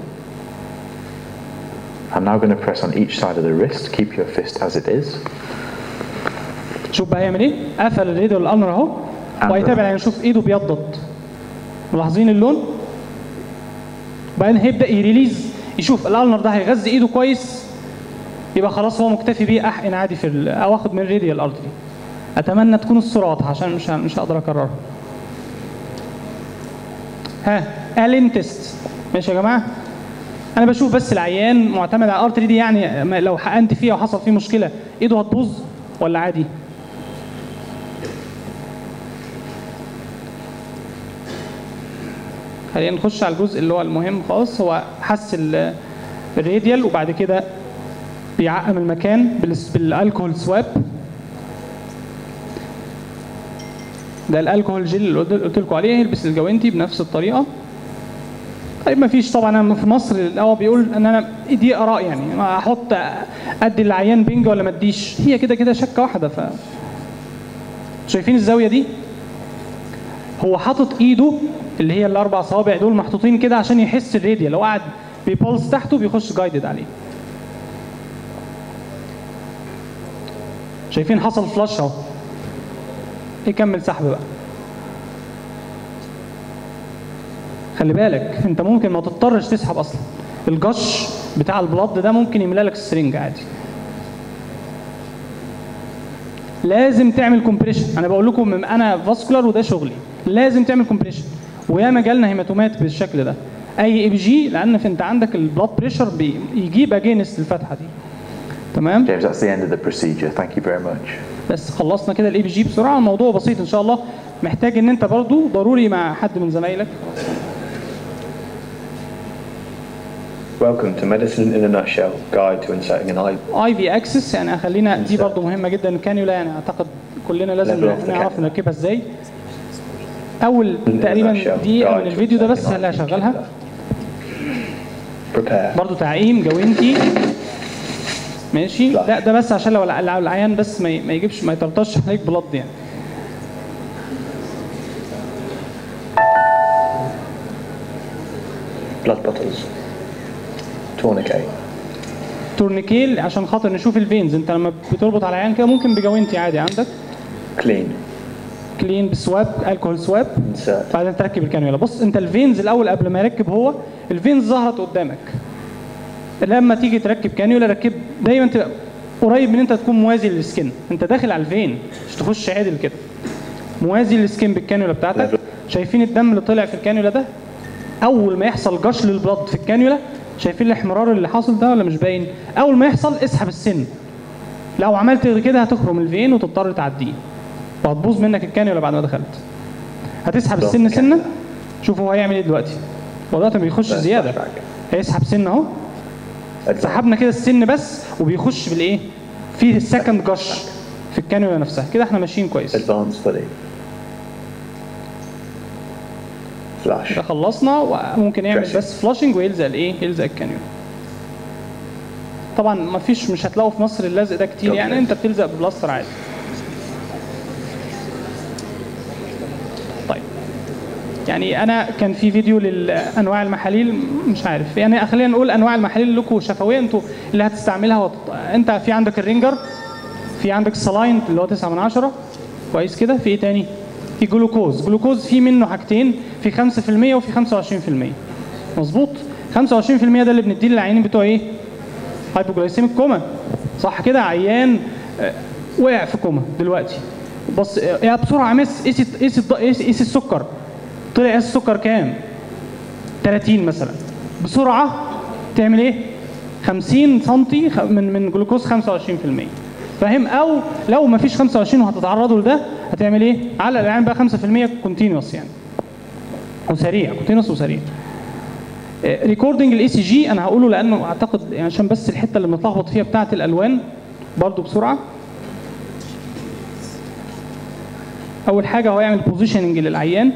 I'm now going to press on each side of the wrist. Keep your fist as it is. شوف بقى هيعمل ايه قفل الراديال الالنر اهو وهيتابع يعني شوف ايده بيضت ملاحظين اللون وبعدين هيبدا يريليز يشوف الالنر ده هيغذي ايده كويس يبقى خلاص هو مكتفي بيه احقن عادي في ال- او اخد من الراديال ارتري اتمنى تكون الصوره واضحه عشان مش ه- مش هقدر اكررها ها الين تيست ماشي يا جماعه انا بشوف بس العيان معتمد على الارتري دي يعني ما- لو حقنت فيه او حصل فيه مشكله ايده هتبوظ ولا عادي خلينا نخش على الجزء اللي هو المهم خالص هو حس ال- الراديال وبعد كده بيعقم المكان بالس- بالالكوهول سواب ده الالكوهول جيل اللي قلت- قلت لكم عليه يلبس الجوانتي بنفس الطريقه طيب ما فيش طبعا انا في مصر هو بيقول ان انا دي اراء يعني ما احط ادي العيان بنج ولا ما اديش هي كده كده شكه واحده ف شايفين الزاويه دي هو حاطط ايده اللي هي الاربع صوابع دول محطوطين كده عشان يحس الراديال لو قاعد بيبولس تحته بيخش جايدد عليه شايفين حصل فلاش اهو يكمل سحب بقى خلي بالك انت ممكن ما تضطرش تسحب اصلا الجش بتاع البلد ده ممكن يملى لك السرنج عادي لازم تعمل كومبريشن انا بقول لكم من- انا فاسكولار وده شغلي لازم تعمل كومبريشن ويا مجالنا هيماتومات بالشكل ده اي اي بي جي لان في انت عندك البلاد بريشر بيجيب اجينست الفتحه دي تمام James, that's the end of the procedure. Thank you very much. بس خلصنا كده الاي بي جي بسرعه الموضوع بسيط ان شاء الله محتاج ان انت برضو ضروري مع حد من زمايلك Welcome to Medicine in a Nutshell Guide to Inserting an Eye. اي في اكسس يعني خلينا دي برضو مهمه جدا الكانيولا يعني اعتقد كلنا لازم Level of the نعرف cannula. نركبها ازاي اول تقريبا دقيقه من الفيديو ده بس اللي هشغلها Prepare. برضو تعقيم جوينتي ماشي لا. لا ده بس عشان لو الع- لو العيان بس ما ي- ما يجيبش ما يطرطش عليك بلط يعني Blood bottles. Tourniquet. تورنيكيل عشان خاطر نشوف الفينز انت لما بتربط على العيان كده ممكن بجوينتي عادي عندك Clean. كلين بسواب الكحول سواب Insert. بعدين تركب الكانيولا بص انت الفينز الاول قبل ما يركب هو الفينز ظهرت قدامك لما تيجي تركب كانيولا ركب دايما تبقى قريب من انت تكون موازي للسكن انت داخل على الفين مش تخش عدل كده موازي للسكن بالكانيولا بتاعتك شايفين الدم اللي طلع في الكانيولا ده اول ما يحصل جش للبلد في الكانيولا شايفين الاحمرار اللي حاصل ده ولا مش باين اول ما يحصل اسحب السن لو عملت كده هتخرم الفين وتضطر تعديه وهتبوظ منك الكانيولا بعد ما دخلت هتسحب السن سنه شوفوا هو هيعمل ايه دلوقتي هو دلوقتي بيخش زياده هيسحب سن اهو سحبنا كده السن بس وبيخش بالايه في السكند جش في الكانيولا نفسها كده احنا ماشيين كويس Advanced fully. Flush. كده خلصنا وممكن يعمل Dressing. بس فلاشنج ويلزق الايه يلزق الكانيولا طبعا ما فيش مش هتلاقوا في مصر اللزق ده كتير يعني انت بتلزق ببلاستر عادي طيب يعني انا كان في فيديو لانواع المحاليل مش عارف يعني خلينا نقول انواع المحاليل لكم شفويه انتوا اللي هتستعملها وت... انت في عندك الرينجر في عندك السلاين اللي هو 9 من 10 كويس كده في ايه تاني في جلوكوز جلوكوز في منه حاجتين في 5% وفي 25% مظبوط 25% ده اللي بنديه للعيانين بتوع ايه هايبوجلايسيميك كوما صح كده عيان آه، وقع في كوما دلوقتي بص آه، يا بسرعه مس قيس قيس الض- قيس قيس السكر طلع قيس السكر كام 30 مثلا بسرعه تعمل ايه 50 سم من من جلوكوز 25% فاهم او لو ما فيش 25 وهتتعرضوا لده هتعمل ايه على العين بقى 5% كونتينوس يعني وسريع كونتينوس وسريع ريكوردنج الاي سي جي انا هقوله لانه اعتقد يعني عشان بس الحته اللي متلخبط فيها بتاعه الالوان برضو بسرعه اول حاجه هو يعمل بوزيشننج للعيان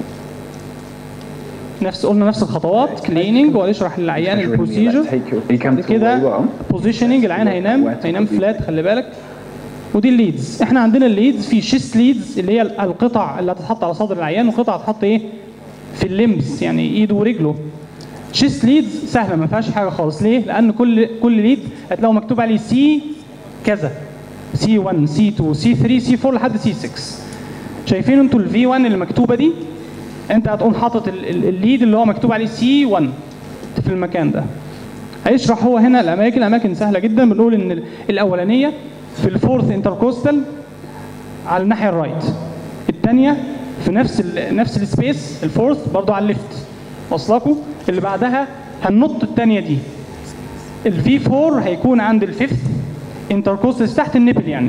نفس قلنا نفس الخطوات كليننج ويشرح للعيان البروسيجر بعد كده بوزيشننج العين هينام هينام فلات خلي بالك ودي الليدز احنا عندنا الليدز في شيست ليدز اللي هي القطع اللي هتتحط على صدر العيان وقطع هتتحط ايه في الليمبس يعني ايده ورجله شيست ليدز سهله ما فيهاش حاجه خالص ليه لان كل كل ليد هتلاقوا مكتوب عليه سي كذا سي 1 سي 2 سي 3 سي 4 لحد سي 6 شايفين انتوا الفي 1 اللي مكتوبه دي انت هتقوم حاطط ال- ال- الليد اللي هو مكتوب عليه سي 1 في المكان ده هيشرح هو هنا الاماكن اماكن سهله جدا بنقول ان ال- الاولانيه في الفورث انتركوستال على الناحيه الرايت الثانيه في نفس ال نفس السبيس الفورث برضو على الليفت واصلكوا اللي بعدها هننط الثانيه دي الفي 4 هيكون عند الفيفث انتركوستال تحت النبل يعني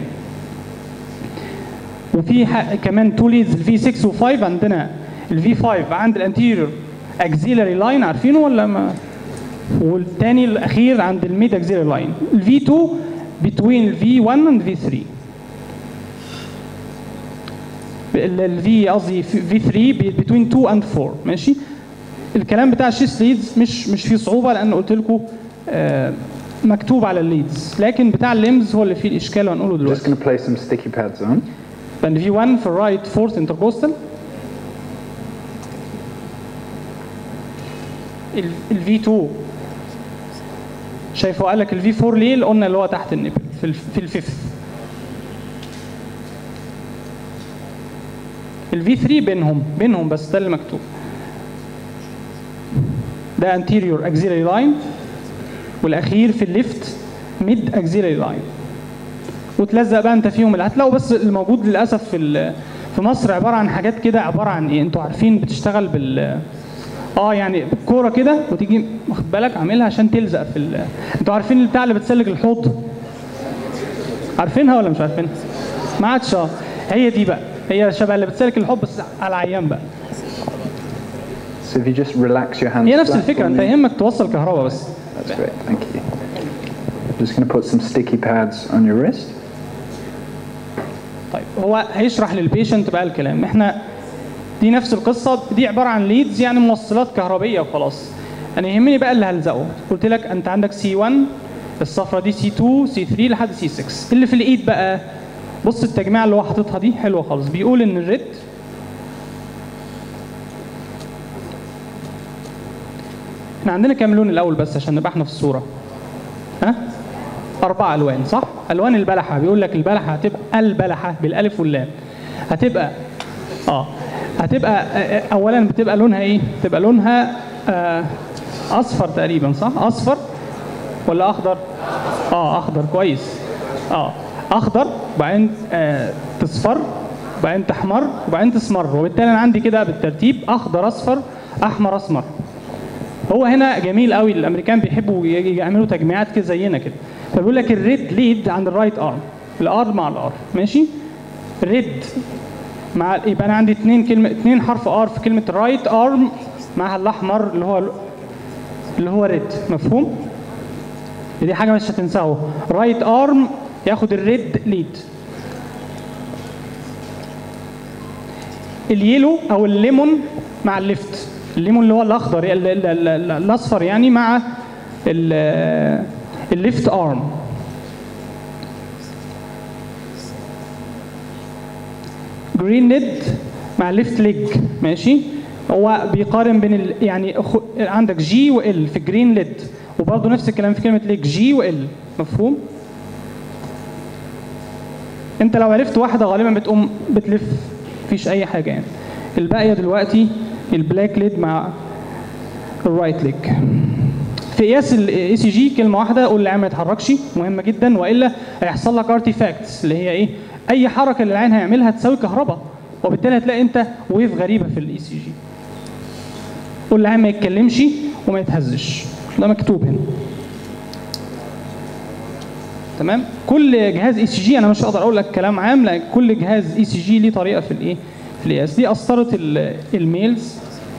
وفي ح- كمان تو ليدز الفي 6 و5 عندنا الفي 5 عند الانتيريور اكزيلري لاين عارفينه ولا ما والتاني الاخير عند الميد اكزيلري لاين الفي 2 بتوين الفي 1 اند في 3 الفي قصدي في 3 بتوين 2 اند 4 ماشي الكلام بتاع الشيست ليدز مش مش فيه صعوبه لان قلت لكم آه مكتوب على الليدز لكن بتاع الليمز هو اللي فيه الاشكال وهنقوله Just دلوقتي going to place some sticky pads on. فان في 1 في الرايت فورث انتركوستال الفي 2 شايفه قال لك الفي 4 ليه؟ اللي قلنا اللي هو تحت النبل في ال في الفيفث الفي 3 بينهم بينهم بس ده اللي مكتوب ده anterior axillary line والاخير في الليفت ميد axillary line وتلزق بقى انت فيهم اللي هتلاقوا بس الموجود للاسف في ال- في مصر عباره عن حاجات كده عباره عن ايه انتوا عارفين بتشتغل بال اه يعني كوره كده وتيجي واخد بالك عاملها عشان تلزق في ال... انتوا عارفين البتاع اللي بتسلك الحوض عارفينها ولا مش عارفينها ما عادش اه هي دي بقى هي شبه اللي بتسلك الحوض بس على العيان بقى So if you just relax your hands هي نفس flat الفكره on انت the- يهمك توصل كهرباء بس That's great, thank you. Just going to put some sticky pads on your wrist. طيب هو هيشرح للبيشنت بقى الكلام احنا دي نفس القصه دي عباره عن ليدز يعني موصلات كهربيه وخلاص انا يهمني بقى اللي هلزقه قلت لك انت عندك سي 1 الصفرة دي سي 2 سي 3 لحد سي 6 اللي في الايد بقى بص التجميعه اللي هو حاططها دي حلوه خالص بيقول ان الريد احنا عندنا كام لون الاول بس عشان نبقى احنا في الصوره ها اربع الوان صح الوان البلحه بيقول لك البلحه هتبقى البلحه بالالف واللام هتبقى اه هتبقى آه، آه، اولا بتبقى لونها ايه بتبقى لونها آه اصفر تقريبا صح اصفر ولا اخضر اه اخضر كويس اه اخضر وبعدين آه تصفر وبعدين تحمر وبعدين تسمر وبالتالي انا عندي كده بالترتيب اخضر اصفر احمر اسمر هو هنا جميل قوي الامريكان بيحبوا ي- يعملوا تجميعات كده زينا كده فبيقول لك الريد ليد عند الرايت ارم الار مع الار ماشي ريد مع يبقى انا عندي اثنين كلمه اثنين حرف ار في كلمه رايت ارم مع الاحمر اللي هو اللي هو ريد مفهوم دي حاجه مش هتنساها رايت ارم ياخد الريد ليد اليلو او الليمون مع الليفت الليمون اللي هو الاخضر ال- ال- ال- ال- الاصفر يعني مع ال- الليفت ارم جرين ليد مع ليفت ليج ماشي هو بيقارن بين ال... يعني أخ... عندك جي وال في جرين ليد وبرضه نفس الكلام في كلمه ليج جي وال مفهوم انت لو عرفت واحده غالبا بتقوم بتلف مفيش اي حاجه يعني الباقيه دلوقتي البلاك ليد مع الرايت ليج في قياس الاي سي جي كلمه واحده قول العين ما يتحركش مهمه جدا والا هيحصل لك ارتيفاكتس اللي هي ايه اي حركه اللي العين هيعملها تساوي كهرباء وبالتالي هتلاقي انت ويف غريبه في الاي سي جي قول العين ما يتكلمش وما يتهزش ده مكتوب هنا تمام كل جهاز اي سي جي انا مش هقدر اقول لك كلام عام لان كل جهاز اي سي جي ليه طريقه في الايه في القياس دي قسطره ال- الميلز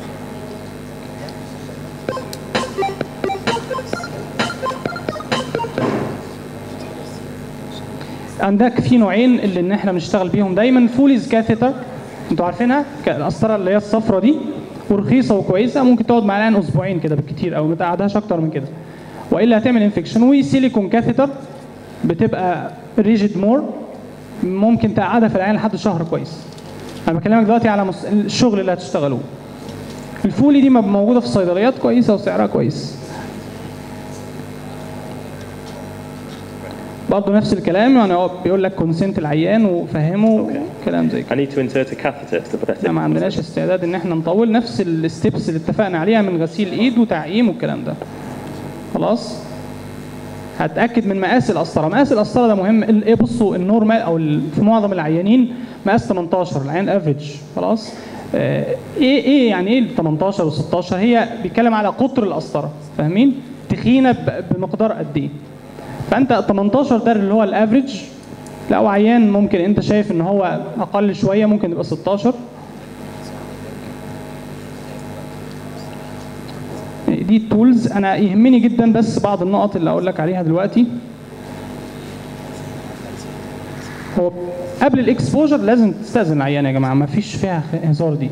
عندك في نوعين اللي ان احنا بنشتغل بيهم دايما فوليز كاثيتر انتوا عارفينها ك- القسطره اللي هي الصفرة دي ورخيصه وكويسه ممكن تقعد معانا يعني اسبوعين كده بالكتير او ما تقعدهاش اكتر من كده والا هتعمل انفكشن وسيليكون كاثيتر بتبقى ريجيد مور ممكن تقعدها في العين لحد شهر كويس انا بكلمك دلوقتي على مس... الشغل اللي هتشتغلوه الفولي دي موجوده في الصيدليات كويسه وسعرها كويس برضه نفس الكلام يعني هو بيقول لك كونسنت العيان وفهمه كلام زي I كده need to insert a catheter to احنا ما عندناش استعداد ان احنا نطول نفس الستبس اللي اتفقنا عليها من غسيل ايد وتعقيم والكلام ده خلاص هتاكد من مقاس القسطره مقاس القسطره ده مهم ال- ايه بصوا النورمال او ال- في معظم العيانين مقاس 18 العيان افريج خلاص آه، ايه ايه يعني ايه ال 18 و 16 هي بيتكلم على قطر القسطره فاهمين تخينه ب- بمقدار قد ايه فانت 18 ده اللي هو الافريج لو عيان ممكن انت شايف ان هو اقل شويه ممكن يبقى 16 دي التولز انا يهمني جدا بس بعض النقط اللي اقول لك عليها دلوقتي هو قبل الاكسبوجر لازم تستاذن العيان يا جماعه ما فيش فيها هزار دي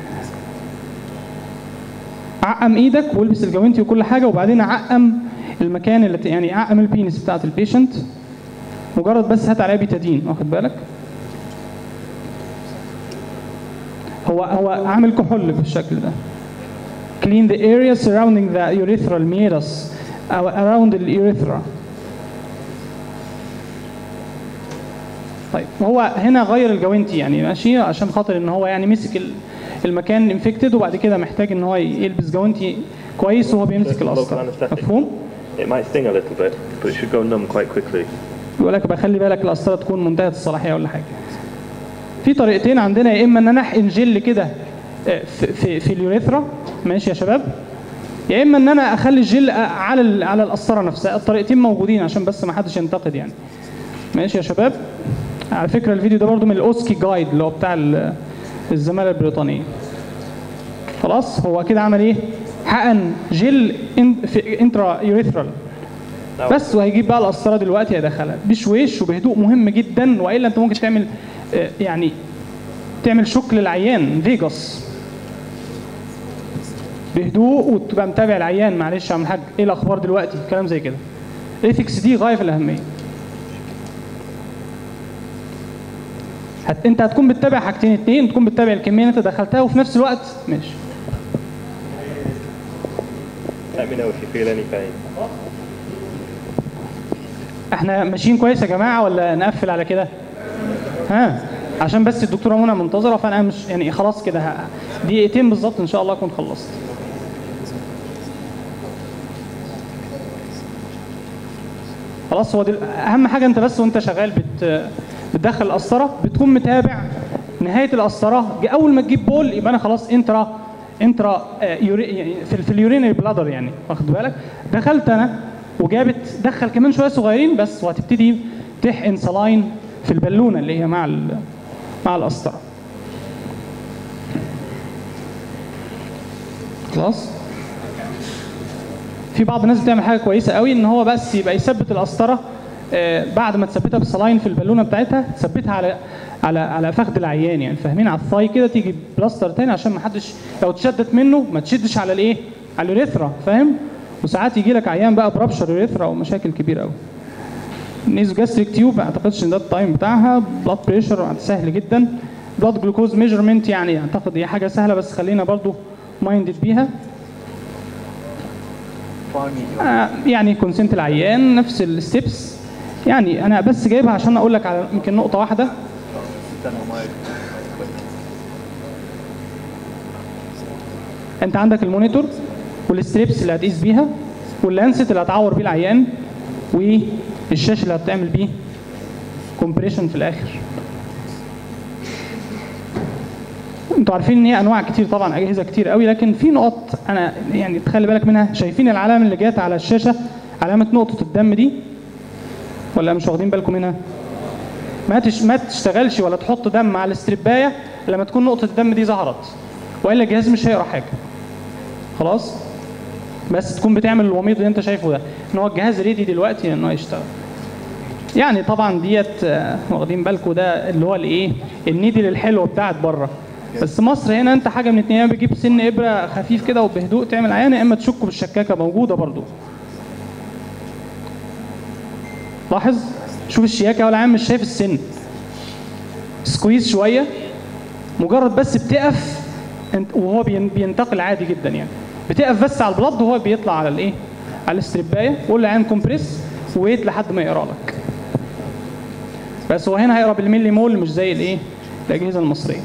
عقم ايدك والبس الجوانتي وكل حاجه وبعدين عقم المكان اللي ت- يعني عقم البينس بتاعت البيشنت مجرد بس هات عليها بيتادين واخد بالك هو هو عامل كحول بالشكل ده clean the area surrounding the urethral meatus أو around the urethra طيب هو هنا غير الجوانتي يعني ماشي عشان خاطر ان هو يعني مسك ال- المكان انفكتد وبعد كده محتاج ان هو يلبس جوانتي كويس وهو بيمسك القسطره مفهوم؟ It might sting a little bit, but it should go numb quite quickly. بيقول لك بقى خلي بالك القسطره تكون منتهيه الصلاحيه ولا حاجه. في طريقتين عندنا يا اما ان انا احقن جل كده آه، في في, في اليوريثرا ماشي يا شباب يا اما ان انا اخلي الجل آه، على ال- على القسطره نفسها الطريقتين موجودين عشان بس ما حدش ينتقد يعني ماشي يا شباب على فكره الفيديو ده برضو من الاوسكي جايد اللي هو بتاع ال- الزماله البريطانيه خلاص هو كده عمل ايه حقن جل ان في انترا يوريثرال بس وهيجيب بقى القسطره دلوقتي هيدخلها بشويش وبهدوء مهم جدا والا انت ممكن تعمل آه، يعني تعمل شوك للعيان فيجاس بهدوء وتبقى متابع العيان معلش يا عم الحاج ايه الاخبار دلوقتي كلام زي كده الايثكس دي غايه في الاهميه هت... انت هتكون بتتابع حاجتين اتنين تكون بتتابع الكميه اللي انت دخلتها وفي نفس الوقت ماشي Let me know if you feel any pain. احنا ماشيين كويس يا جماعه ولا نقفل على كده ها عشان بس الدكتوره منى منتظره فانا مش يعني خلاص كده ه- دقيقتين بالظبط ان شاء الله اكون خلصت خلاص هو دل... اهم حاجه انت بس وانت شغال بت... بتدخل القسطره بتكون متابع نهايه القسطره ج- اول ما تجيب بول يبقى انا خلاص انترا انترا آه، يوري... يعني في, في اليورينري بلادر يعني واخد بالك دخلت انا وجابت دخل كمان شويه صغيرين بس وهتبتدي تحقن صلاين في البالونه اللي هي مع ال... مع القسطره خلاص في بعض الناس بتعمل حاجه كويسه قوي ان هو بس يبقى يثبت القسطره آه، بعد ما تثبتها بالصلاين في البالونه بتاعتها تثبتها على على على فخذ العيان يعني فاهمين على الثاي كده تيجي بلاستر تاني عشان ما حدش لو اتشدت منه ما تشدش على الايه على اليوريثرا فاهم وساعات يجي لك عيان بقى برابشر يوريثرا ومشاكل كبيره قوي نيزو جاستريك تيوب ما اعتقدش ان ده التايم بتاعها بلاد بريشر سهل جدا بلاد جلوكوز ميجرمنت يعني اعتقد هي حاجه سهله بس خلينا برضو مايندد بيها آه، يعني كونسنت العيان نفس الستبس يعني انا بس جايبها عشان اقول لك على يمكن نقطه واحده انت عندك المونيتور والستريبس اللي هتقيس بيها واللانست اللي هتعور بيه العيان والشاشه اللي هتعمل بيه كومبريشن في الاخر انتوا عارفين ان هي انواع كتير طبعا اجهزه كتير قوي لكن في نقط انا يعني تخلي بالك منها شايفين العلامه اللي جات على الشاشه علامه نقطه الدم دي ولا مش واخدين بالكم منها ما تش ما تشتغلش ولا تحط دم على الاستربايه لما تكون نقطه الدم دي ظهرت والا الجهاز مش هيقرا حاجه خلاص بس تكون بتعمل الوميض اللي انت شايفه ده ان هو الجهاز ريدي دلوقتي ان هو يشتغل يعني طبعا ديت آه، واخدين بالكم ده اللي هو الايه النيدل الحلوه بتاعت بره بس مصر هنا انت حاجه من اتنين يا اما بتجيب سن ابره خفيف كده وبهدوء تعمل عيان يا اما تشكه بالشكاكه موجوده برضو لاحظ شوف الشياكه ولا عام مش شايف السن سكويز شويه مجرد بس بتقف انت- وهو بين- بينتقل عادي جدا يعني بتقف بس على البلد وهو بيطلع على الايه على الاستربايه وقول له عين كومبريس ويت لحد ما يقرا لك بس هو هنا هيقرا بالملي مول مش زي الايه الاجهزه المصريه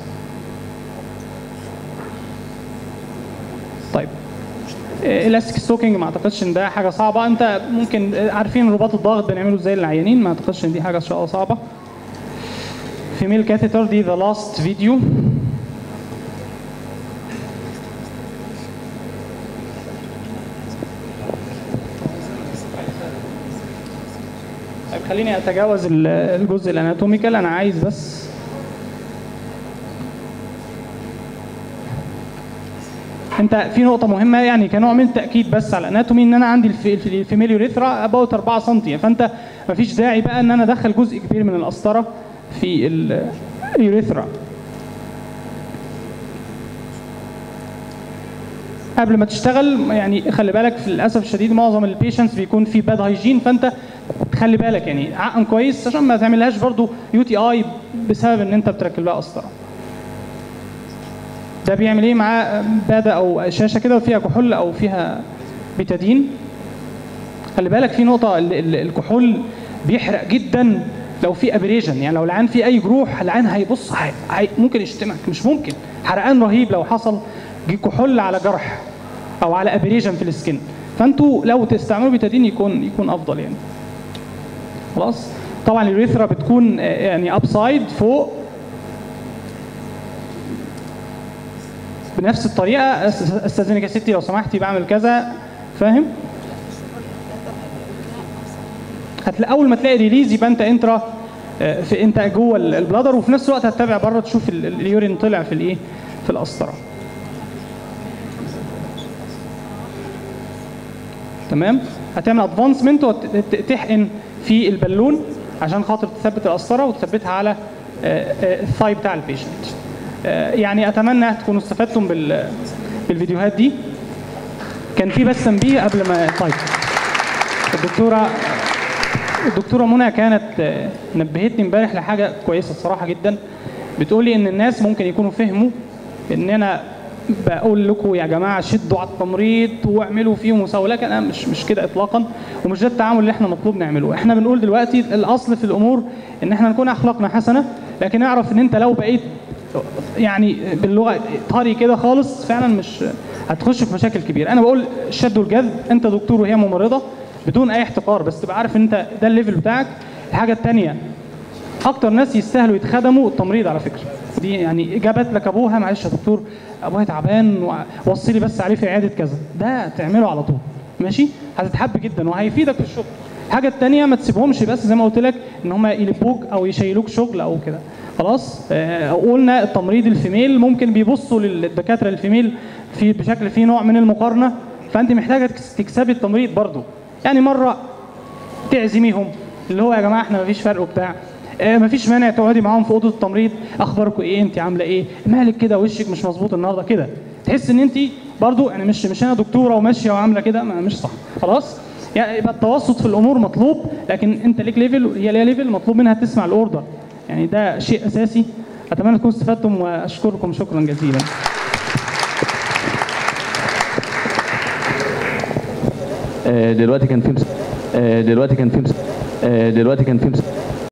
طيب الاستيك ستوكينج ما اعتقدش ان ده حاجه صعبه انت ممكن عارفين رباط الضغط بنعمله ازاي للعيانين ما اعتقدش ان دي حاجه ان شاء الله صعبه فيميل كاثيتر دي ذا لاست فيديو طيب خليني اتجاوز ال- الجزء الاناتوميكال انا عايز بس انت في نقطه مهمه يعني كنوع من التاكيد بس على الاناتومي ان انا عندي الف- الف- الفيميل يوريثرا اباوت 4 سم فانت مفيش داعي بقى ان انا ادخل جزء كبير من القسطره في ال- اليوريثرا قبل ما تشتغل يعني خلي بالك في للاسف الشديد معظم البيشنتس بيكون في باد هايجين فانت خلي بالك يعني عقم كويس عشان ما تعملهاش برضو يو تي اي بسبب ان انت بتركب لها قسطره ده بيعمل ايه معاه باده او شاشه كده وفيها كحول او فيها بيتادين خلي بالك في نقطه ال- ال- الكحول بيحرق جدا لو في ابريجن يعني لو العين فيه اي جروح العين هيبص هي هي ممكن يشتمك مش ممكن حرقان رهيب لو حصل جي كحول على جرح او على ابريجن في السكن فانتوا لو تستعملوا بيتادين يكون يكون افضل يعني خلاص طبعا اليوريثرا بتكون آه، يعني اب سايد فوق بنفس الطريقه أس- استاذنك يا ستي لو سمحتي بعمل كذا فاهم هتلاقي اول ما تلاقي ريليز يبقى انت انترا آه، في انت جوه ال- البلادر وفي نفس الوقت هتتابع بره تشوف ال- ال- اليورين طلع في الايه في القسطره تمام هتعمل ادفانسمنت وتحقن في البالون عشان خاطر تثبت القسطره وتثبتها على آه، آه، الثاي بتاع البيشنت آه، يعني اتمنى تكونوا استفدتم بال- بالفيديوهات دي كان في بس تنبيه قبل ما طيب الدكتوره الدكتوره منى كانت آه، نبهتني امبارح لحاجه كويسه الصراحه جدا بتقولي ان الناس ممكن يكونوا فهموا ان انا بقول لكم يا جماعه شدوا على التمريض واعملوا فيه مساواه لكن انا مش مش كده اطلاقا ومش ده التعامل اللي احنا مطلوب نعمله احنا بنقول دلوقتي الاصل في الامور ان احنا نكون اخلاقنا حسنه لكن اعرف ان انت لو بقيت يعني باللغه طري كده خالص فعلا مش هتخش في مشاكل كبيره انا بقول الشد والجذب انت دكتور وهي ممرضه بدون اي احتقار بس تبقى عارف ان انت ده الليفل بتاعك الحاجه الثانيه اكتر ناس يستاهلوا يتخدموا التمريض على فكره دي يعني جابت لك ابوها معلش يا دكتور ابويا تعبان وصي لي بس عليه في عياده كذا ده تعمله على طول ماشي هتتحب جدا وهيفيدك في الشغل الحاجه الثانيه ما تسيبهمش بس زي ما قلت لك ان هم يلبوك او يشيلوك شغل او كده خلاص آه، قلنا التمريض الفيميل ممكن بيبصوا للدكاتره الفيميل في بشكل فيه نوع من المقارنه فانت محتاجه تكس- تكسبي التمريض برضو يعني مره تعزميهم اللي هو يا جماعه احنا مفيش فرق وبتاع آه مفيش مانع تقعدي معاهم في اوضه التمريض اخباركم ايه انت عامله ايه مالك كده وشك مش مظبوط النهارده كده تحس ان انت برضو يعني مش مش انا دكتوره وماشيه وعامله كده ما- مش صح خلاص يعني يبقى التوسط في الامور مطلوب لكن انت ليك ليفل هي ليها ليفل مطلوب منها تسمع الاوردر يعني ده شيء اساسي اتمنى تكونوا استفدتم واشكركم شكرا جزيلا آه، دلوقتي كان في مس- آه، دلوقتي كان في مس- آه، دلوقتي كان في مس-